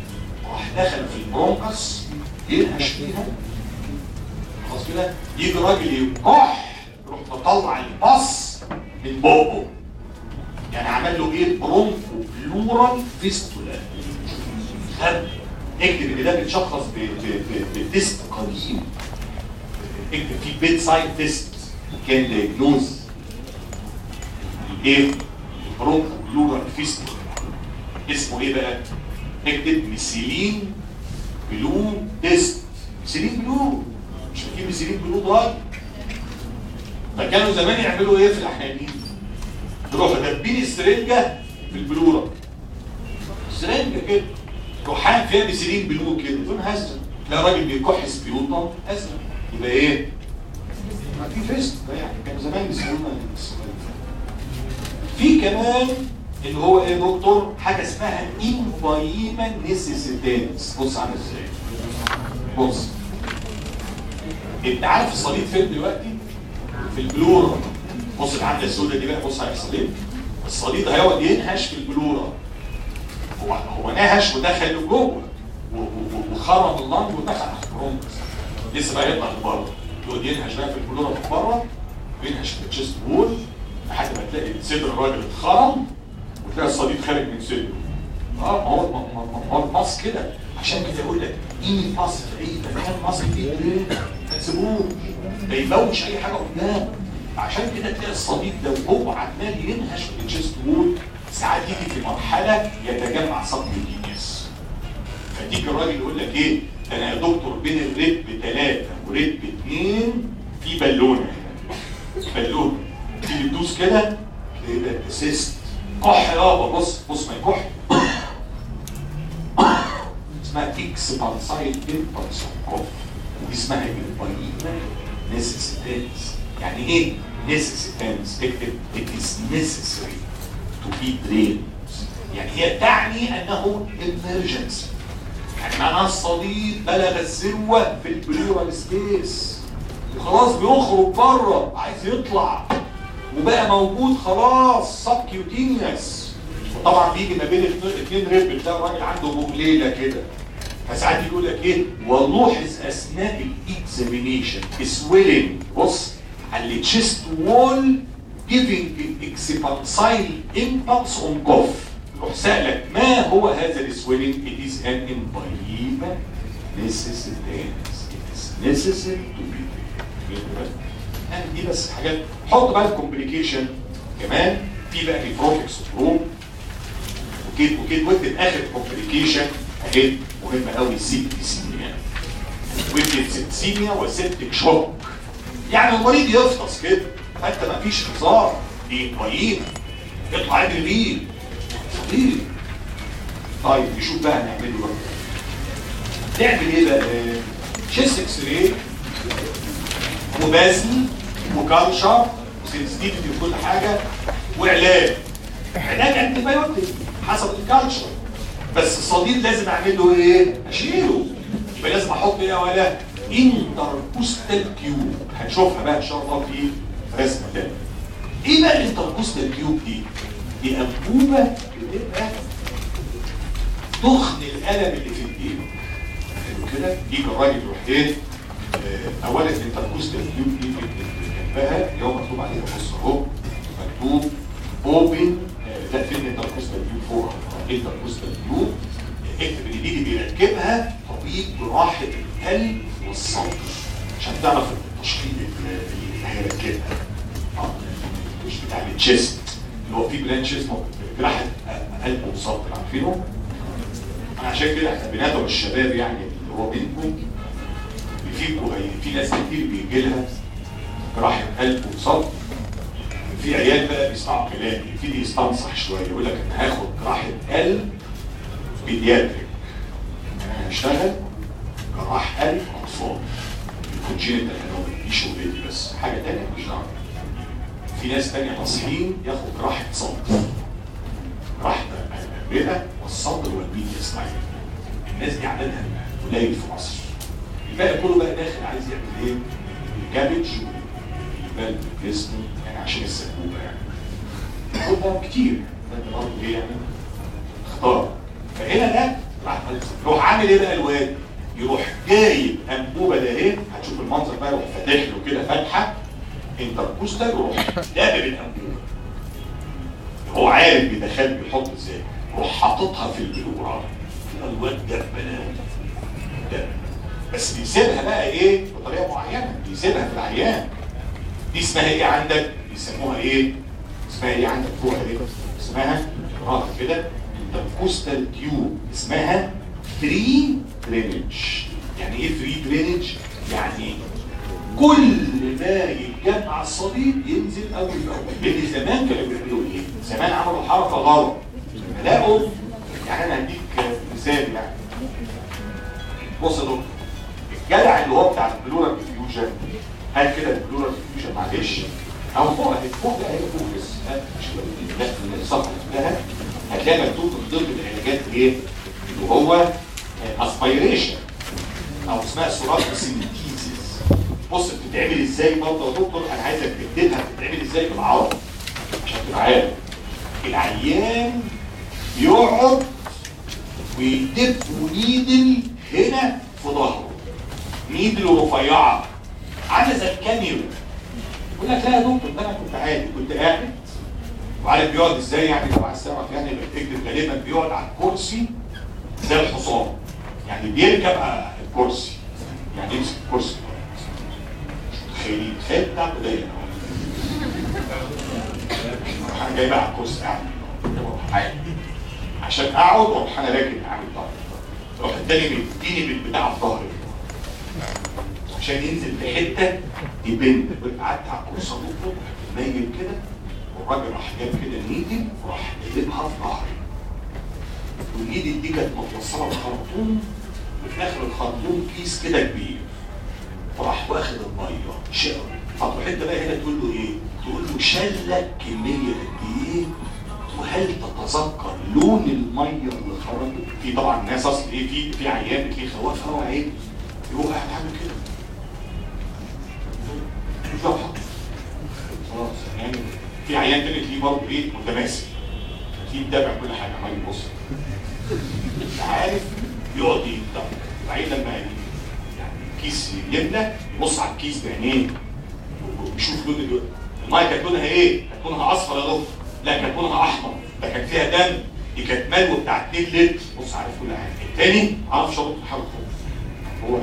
راح دخل في البرونكس ينهش فيها خلاص كده يجي راجل يكح يروح مطلع البص من بقه يعني عمل له ايه برونكو بلورال فيستولا خد اكتب ان ده بيتشخص ب- ب- ب- بتيست قديم اكتب فيه بيت سايد تيست كان دايجنوز الايه البرونكو بلورال فيستولا اسمه ايه بقى اكتب ميثيلين بلو تيست ميثيلين بلو مش فاكرين ميثيلين بلو ضاي فكانوا زمان يعملوا ايه في الاحيانين يروحوا دبين السرنجه في البلوره سرنجه كده روحان فيها ميثيلين بلو كده لونها ازرق تلاقي راجل بيكح سبيوطه ازرق يبقى ايه؟ ما في فيست يعني كانوا زمان بيسمونا في كمان اللي هو ايه يا دكتور حاجه اسمها انفايما نيسيسيتانس بص عامل ازاي بص انت عارف الصليب فين دلوقتي في البلورا بص العمله السوداء دي بقى بص هيحصل ايه الصليب هيقعد ينهش في البلورا هو هو نهش ودخل لجوه و- و- وخرم اللنج ودخل على البرونكس لسه بقى يطلع لبره يقعد ينهش بقى في البلورا من بره وينهش في التشيست وول لحد ما تلاقي صدر الراجل اتخرم وتلاقي الصليب خارج من صدره اه ما هو ما- ما- ما هو الباص كده عشان كده يقول لك ايه باص في اي مكان باص فيه ليه؟ ما تسيبوش ما يبوش اي حاجه قدام عشان كده تلاقي الصليب ده وهو عمال ينهش في التشيست وول ساعات يجي في مرحله يتجمع صدمه الجنس فتيجي الراجل يقول لك ايه ده انا يا دكتور بين الريب ثلاثه وريب اثنين في بالونه بالونه تيجي تدوس كده تلاقي ده اسيست كح يابا بص بص ما يكح اسمها اكس بانسايد امبلس كوف ودي اسمها امبايما نيسيسيتانس يعني ايه نيسيسيتانس اكتب it is necessary to be drained يعني هي تعني انه emergency يعني معناها الصديد بلغ الذروه في البلورال سبيس وخلاص بيخرج بره عايز يطلع وبقى موجود خلاص سبكيوتينيوس وطبعا بيجي ما بين اتنين- اتنين ريب تلاقي الراجل عنده بوجليله كده فساعات يقول لك ايه ولوحظ اثناء الاكزامينيشن سويلنج بص على التشيست وول جيفنج اكسبانسايل امبلس اون كوف يروح سألك ما هو هذا السويلنج it is an emphysema necessitans it is necessary to be treated. يعني دي بس حاجات حط بقى الكومبليكيشن كمان في بقى البروفيكس بروب وكده وكده واكتب اخر كومبليكيشن اهي مهمه قوي السيبتيسيميا وكتب سيبتيسيميا وسيبتك شوك يعني المريض يفطس كده فانت ما فيش هزار دي طيب يطلع يجري بيه خطير طيب نشوف بقى هنعمله بقى نعمل ايه بقى شيست اكس راي وبازل وكالشر وسنسيتيفيتي وكل حاجه وعلاج علاج انتي بايوتيك حسب الكالشر بس الصديد لازم اعمل له ايه؟ اشيله يبقى لازم احط ايه يا ولا؟ انتركوستال تيوب هنشوفها بقى ان شاء الله في رسمه تاني ايه بقى الانتركوستال تيوب دي؟ دي انبوبه بتبقى تخن الالم اللي في الايد حلو كده يجي الراجل يروح ايه؟ آه، اولا الانتركوستال تيوب دي جنبها اللي هو مكتوب عليها بص اهو مكتوب اوبن ده فين الانتركوستال تيوب فوق الانتركوستال تيوب اكتب ان دي اللي بيركبها طبيب جراحه القلب والصدر عشان تعرف التشخيص اللي هيركبها آه، مش بتاع التشيست اللي هو في برانش اسمه جراحه قلب وصدر عارفينه؟ انا عشان كده احنا بنادوا الشباب يعني اللي هو بينكم فيكم في ناس كتير بيجي لها جراحه قلب وصدر في عيال بقى بيسمعوا كلامي يبتدي يستنصح شويه يقول لك انا هاخد جراحه قلب بيدياتريك انا هشتغل جراح قلب اطفال الكونجينيتال انومي دي شغلتي بس حاجه تانيه مش دعوه في ناس تانية ناصرين ياخد جراحه صدر جراحه الرئه والصدر والميديا ستايل الناس دي عددها قليل في مصر الباقي كله بقى داخل عايز يعمل ايه؟ الكابج والبال الجسم يعني عشان السبوبه يعني كلهم كتير ده انت برضه ايه يعني اختار فهنا ده راح يروح عامل ايه بقى الواد يروح جايب انبوبه ده اهي هتشوف المنظر بقى يروح فاتح له كده فتحه انتركوستال يروح دابب الانبوبه هو عارف بيدخل بيحط ازاي يروح حاططها في البلورة الواد ده بلاوي ده بس بيسيبها بقى ايه بطريقه معينه بيسيبها في العيان دي اسمها ايه عندك بيسموها ايه اسمها ايه عندك فوق ايه اسمها راها كده انتركوستال تيوب اسمها فري درينج يعني ايه فري درينج يعني كل ما يتجمع على الصليب ينزل اول باول لان زمان كانوا بيعملوا ايه زمان عملوا حركه غلط لما لقوا يعني انا هديك مثال يعني بص يا دكتور الجدع اللي هو بتاع البلورال ديفيوجن هات كده البلورال ديفيوجن معلش او فوق فوق لا هي فوق بس هات مش لا من الصفحه كلها هتلاقي مكتوب من ضمن العلاجات ايه اللي هو اسبيريشن او اسمها سرعه سينتيزيس بص بتتعمل ازاي برضه يا دكتور انا عايزك تكتبها بتتعمل ازاي بالعربي عشان تبقى عارف العيان يقعد ويدب نيدل هنا في ظهره نيدل رفيعه عامله زي الكاميرا يقول لك لا يا دكتور ده انا كنت عادي كنت قاعد وعارف بيقعد ازاي يعني لو عايز تعرف يعني يبقى تكتب غالبا بيقعد على الكرسي زي الحصان يعني بيركب على الكرسي يعني يمسك الكرسي مش متخيلين تخيل بتاعته ضيق انا جاي بقى على الكرسي قاعد عادي عشان اقعد واروح انا راكب عامل ظهري روح التاني بيديني بالبتاع في ظهري عشان ينزل في حته يبن قعدت على الكرسي دكتور نايم كده والراجل راح جاب كده نيدل وراح قلبها في ظهري والنيدل دي كانت متوصله بخرطوم وفي اخر الخرطوم كيس كده كبير فراح واخد الميه شرب فتروح انت بقى هنا تقول له ايه؟ تقول له شلك كميه قد ايه؟ وهل تتذكر لون الميه اللي خرجت؟ في طبعا ناس اصل ايه في في عيان بتلاقيه خواف هوا عين يروح قاعد عامل كده مش عارف خلاص يعني في عيان تاني تلاقيه برضه ايه متماسك تلاقيه متابع كل حاجه عمال يبص انت عارف يقعد يبدأ وبعدين لما يعني الكيس يملى يبص على الكيس بعينيه ويشوف لون الو- الميه كانت لونها ايه؟ كانت لونها اصفر يا دكتور لا كانت لونها احمر ده كان فيها دم دي كانت ملوى بتاع 2 لتر بص عارف كل حاجه التاني عارف شرط الحرب هو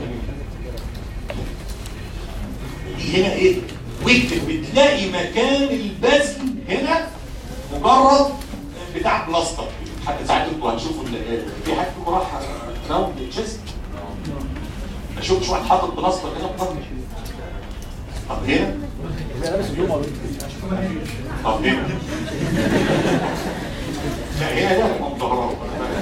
دي هنا ايه؟ واكتب بتلاقي مكان البذل هنا مجرد بتاع بلاستر حتى ساعات انتوا هتشوفوا ال- في حد فيكم راح راوند تشيست ما شفتش واحد حاطط بلاستر هنا في ظهره طب هنا طب هنا لا هنا ده هم مظهرات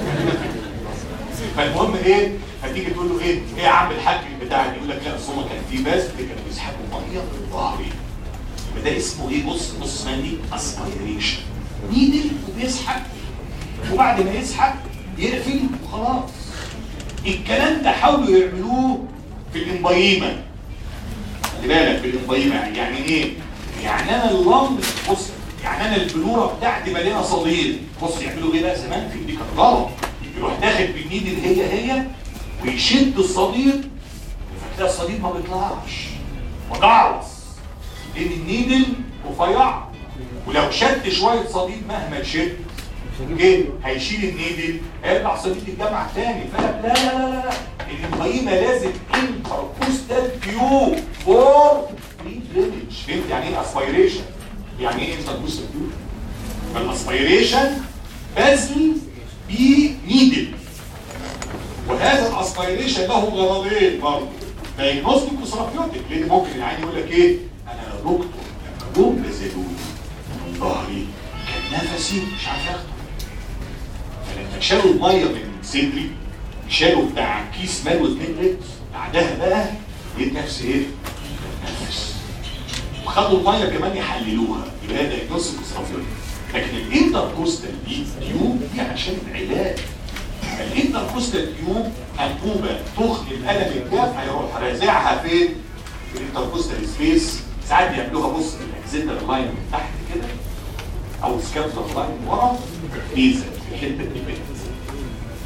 فالمهم ايه هتيجي تقول له ايه ايه يا عم الحاج بتاعك يقول لك لا اصل هما كان في بس اللي كانوا بيسحبوا ميه من ظهري يبقى ده اسمه ايه بص بص اسمها دي اسبيريشن نيدل وبيسحب وبعد ما يسحب يقفل وخلاص الكلام ده حاولوا يعملوه في الامبايمه خلي بالك في الامبايمه يعني يعني ايه؟ يعني انا اللمب بص يعني انا البلوره بتاعتي مليانه صليل بص يعملوا ايه بقى زمان في دي كانت غلط يروح داخل بالنيدل هي هي ويشد الصديد فتلاقي الصديد ما بيطلعش مجعرص لان النيدل رفيع ولو شد شويه صديد مهما شد ايه هيشيل النيدل هيرجع صديد الجامعه تاني فلا لا لا لا لا القيمه لازم انتركوستال تيوب فور فري درينج فهمت يعني ايه اسبيريشن يعني ايه انتركوستال تيوب فالاسبيريشن بذل بنيدل وهذا الاسبيريشن له غرضين برضه دايجنوستيك وثيرابيوتيك لان ممكن العين يقول لك ايه انا يا دكتور لما جم نزلوني من ظهري كان نفسي مش عارف اخده فلما شالوا الميه من صدري شالوا بتاع كيس ملوى 2 لتر بعدها بقى لقيت نفسي ايه؟ نفس وخدوا الميه كمان يحللوها يبقى ده دايجنوستيك وثيرابيوتيك لكن الانتركوستال دي تيوب دي عشان العلاج الانتركوستال تيوب انبوبه تخن الالم الجاف هيروح رازعها فين؟ في الانتركوستال سبيس ساعات بيعملوها بص في الاكزيتر لاين من تحت كده او سكابولار لاين من ورا ميزه في حته البيت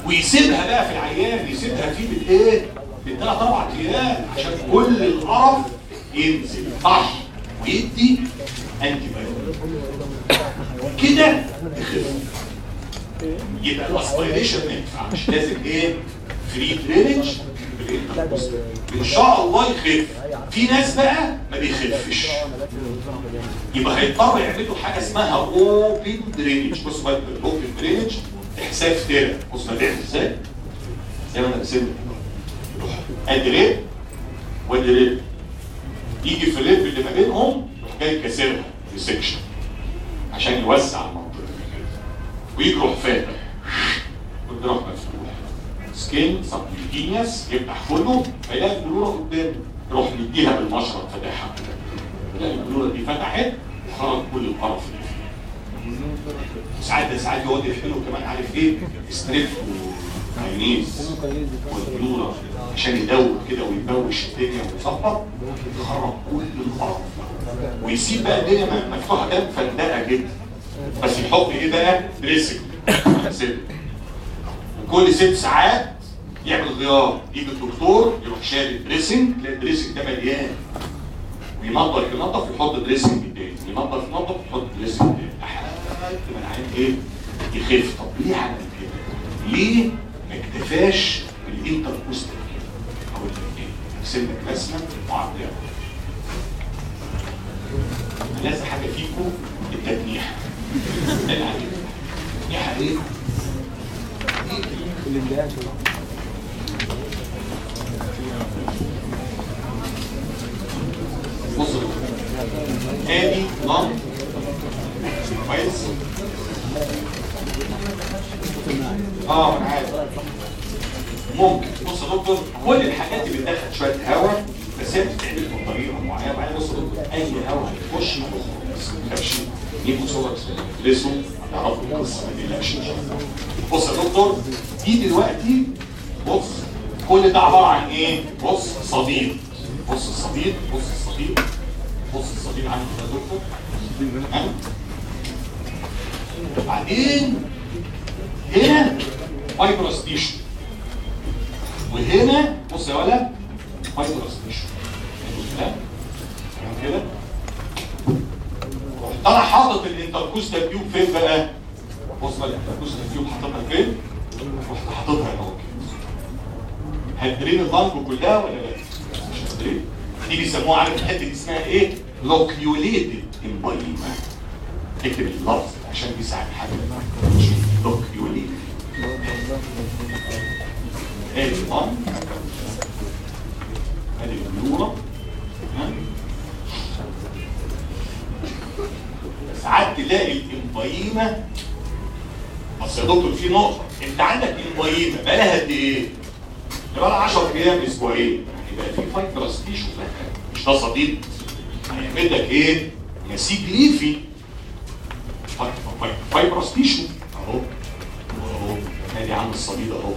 ويسيبها بقى في العيان يسيبها فيه بالايه؟ بالثلاث اربع ايام عشان كل القرف ينزل صح ويدي انتي بايوتيك كده يخف يبقى الاسبيريشن ما ينفعش لازم ايه؟ فري درينج ان شاء الله يخف في ناس بقى ما بيخفش يبقى هيضطر يعملوا حاجه اسمها اوبن درينج بص بقى الاوبن درينج احساس تاني بص بقى بيعمل ازاي زي ما انا رسمت يروح ادي ريب وادي ريب يجي في الريب اللي ما بينهم يروح جاي كاسرها في سكشن عشان يوسع المنطقه ويجرح فاتح والجراح مفتوح سكين سبكينيوس يفتح كله فيلاقي البلوره قدامه يروح مديها بالمشرط فاتحها يلاقي البلوره دي فتحت وخرج كل القرف اللي فيها ساعات ساعات يقعد يحلو كمان عارف ايه ستريب ومايونيز والبلوره عشان يدور كده ويبوش الدنيا ويظبط يخرج كل القرف ويسيب بقى الدنيا مفتوحه كده مفندقه جدا بس يحط ايه بقى دريسنج وكل ست ساعات يعمل غيار يجي الدكتور يروح شايل الدريسنج تلاقي الدريسنج ده مليان وينظف ينظف يحط دريسنج تاني ينظف ينظف يحط دريسنج تاني لحد ما العين ايه يخف طب ليه عمل كده؟ ليه ما اكتفاش بالانتركوستال او سنك رسمه معدله لازم حاجه فيكم التجنيح التجنيح ايه؟ الاندهاش بص ادي لمب كويس اه انا عارف ممكن بص يا دكتور كل الحاجات اللي بتدخل شويه هواء بس هي بتتعمل بطريقه معينه بعدين بص يا دكتور اي هواء هيخش يخرج بس ما تخافش يجيبوا صور تدرسوا تعرفوا القصه ما تقلقش ان شاء الله بص يا دكتور دي دلوقتي بص كل ده عباره عن ايه؟ بص صديد بص الصديد بص الصديد بص الصديد عندي ده يا دكتور ها؟ بعدين هنا فايبرس تيشو وهنا بص يا ولد فايبرس تيشو تمام كده رحت انا حاطط الانتركوستال تيوب فين بقى؟ بص بقى الانتركوستال تيوب حاططها فين؟ رحت حاططها هنا اهو هتدرين اللنج كلها ولا لا؟ مش هتدرين دي بيسموها عارف الحته دي اسمها ايه؟ لوكيوليتد امبايما اكتب اللفظ عشان بيساعد حاجه لوكيوليتد ادي اللنج ادي البلوره ها؟ ساعات تلاقي الامبايما بس يا دكتور في نقطة انت عندك امبايما بقالها قد ايه؟ بقالها 10 ايام اسبوعين يعني بقى في فايبرس تيشو مش ده صديد هيعمل لك ايه؟ نسيج ليفي فاي- فاي- فايبرس تيشو اهو اهو ادي عم الصديد اهو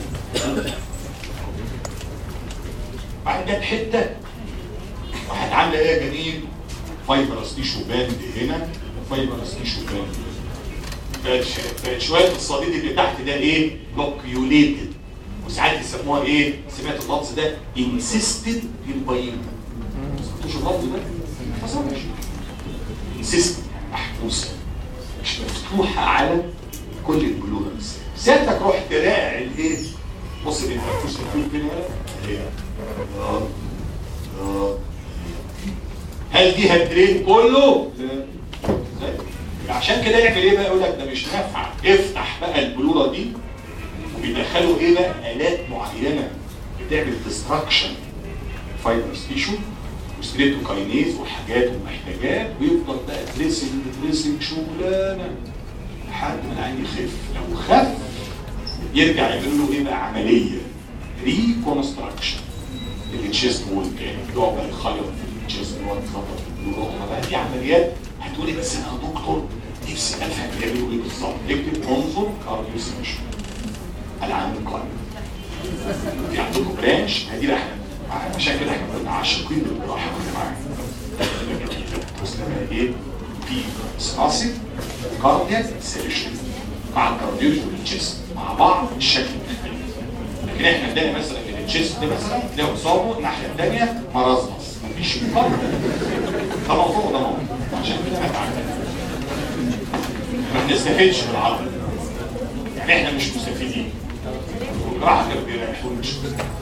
بعد جت حته راحت عامله ايه يا جميل؟ فايبرس تيشو باند هنا وفايبرس تيشو باند هنا بقت ش- بقت شويه الصديد اللي تحت ده ايه؟ لوكيوليتد وساعات يسموها ايه؟ سمعت اللفظ ده انسيستد امبايما ما سمعتوش اللفظ ده؟ ما سمعتش انسيستد محبوسه مش مفتوحه على كل البلورنس سيادتك رحت راعي الايه؟ بص الانترفيوس مكتوب فين ولا؟ اهي. اه اه هل دي هتدرين كله؟ لا ازاي؟ عشان كده يعمل ايه بقى يقول لك ده مش نافع افتح بقى البلوره دي وبيدخلوا ايه بقى الات معينه بتعمل ديستراكشن فايبرس تيشو وستريتوكاينيز وحاجات ومحتاجات ويفضل بقى دريسنج دريسنج شغلانه لحد ما العين يخف لو خف يرجع يعملوا له ايه بقى عمليه ريكونستراكشن التشيست وول تاني يقعد بقى يخيط في التشيست وول يخبط في البلوره بقى دي عمليات هتقولي بس انا يا دكتور نفسي افهم بيعملوا ايه بالظبط اكتب انظر كارديو سيشن العام القادم في عندكم برانش هدي احنا عشان كده احنا كنا عاشقين للجراحه كنا معانا بص لما ايه في سباسي كاردياك سيريشن مع الكارديولوجي والتشيست مع بعض الشكل التاني لكن احنا نلاقي مثلا في التشيست مثلا تلاقي اصابه الناحيه الثانيه مرزمص مفيش مقارنه ده موضوع ده موضوع عشان كده ما تعمل ما بنستفدش من العضله يعني احنا مش مستفيدين والجراحه كانوا بيريحونا مش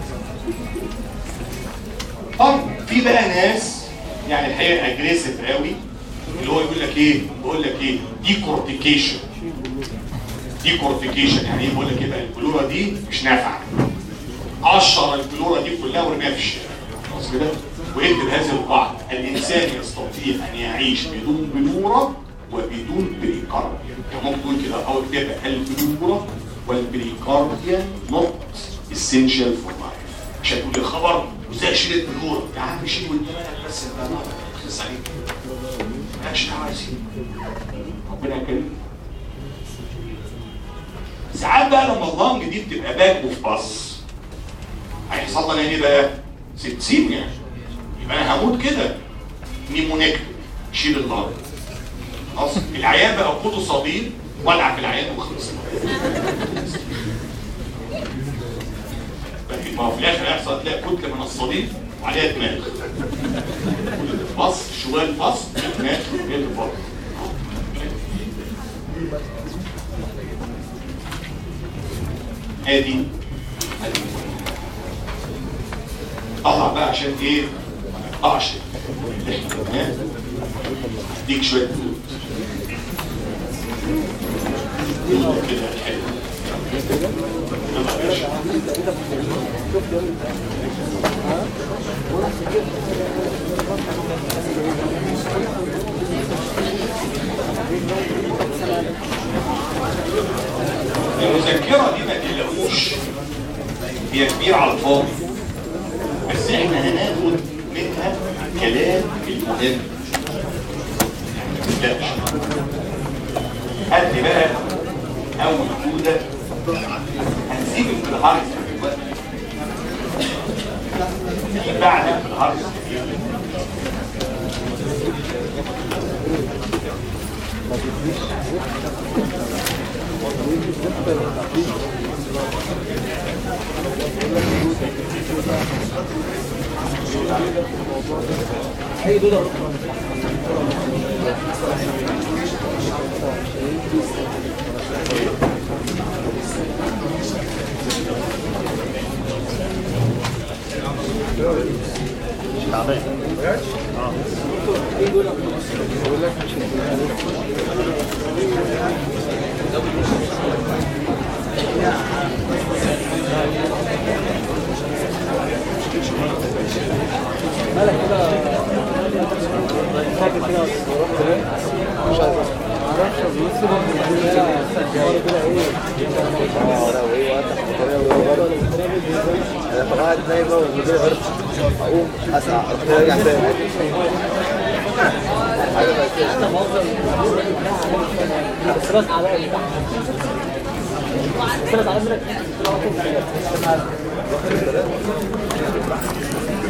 طب في بقى ناس يعني الحقيقه اجريسيف قوي اللي هو يقول لك ايه بيقول لك ايه دي كورتيكيشن دي كورتيكيشن يعني ايه بيقول لك ايه بقى البلوره دي مش نافعه قشر البلوره دي كلها ورميها في الشارع خلاص كده ويكتب هذه القاعده الانسان يستطيع ان يعيش بدون بلوره وبدون بريكارديا يعني ممكن تقول كده او اكتبها البلوره والبريكارديا نوت essential for life عشان تقول لي خبر وازاي اشيل البلوره يا عم شيل ودماغك بس انت خلص عليك مالكش دعوه يا سيدي ربنا يكرمك ساعات بقى لما اللنج دي بتبقى باك وفي باص هيحصل لنا ايه بقى؟ سيبسيميا يبقى انا هموت كده نيمونيكتو شيل اللنج خلاص العيان بقى خده صديد ولع في العيان وخلص ما هو في الاخر هيحصل تلاقي كتله من الصديد وعليها دماغ فص شوال فص دماغ هي اللي فص ادي طلع بقى عشان ايه ما نقطعش ها؟ اديك شويه فلوس فلوس كده حلو يلا يا باشا المذكرة دي ما تقلقوش هي كبيرة على الفاضي بس احنا هناخد منها كلام المهم لا هات لي بقى اول جودة هنسيب الهارس دلوقتي في بعد الهارس اي دودة مالك كده فاكر كده مش عارف معرفش بص كده ايه انا طبعا نايم ومدير غرب اقوم اسعى ارجع تاني حاجه بقى كده بس راس على ايه بس راس على منك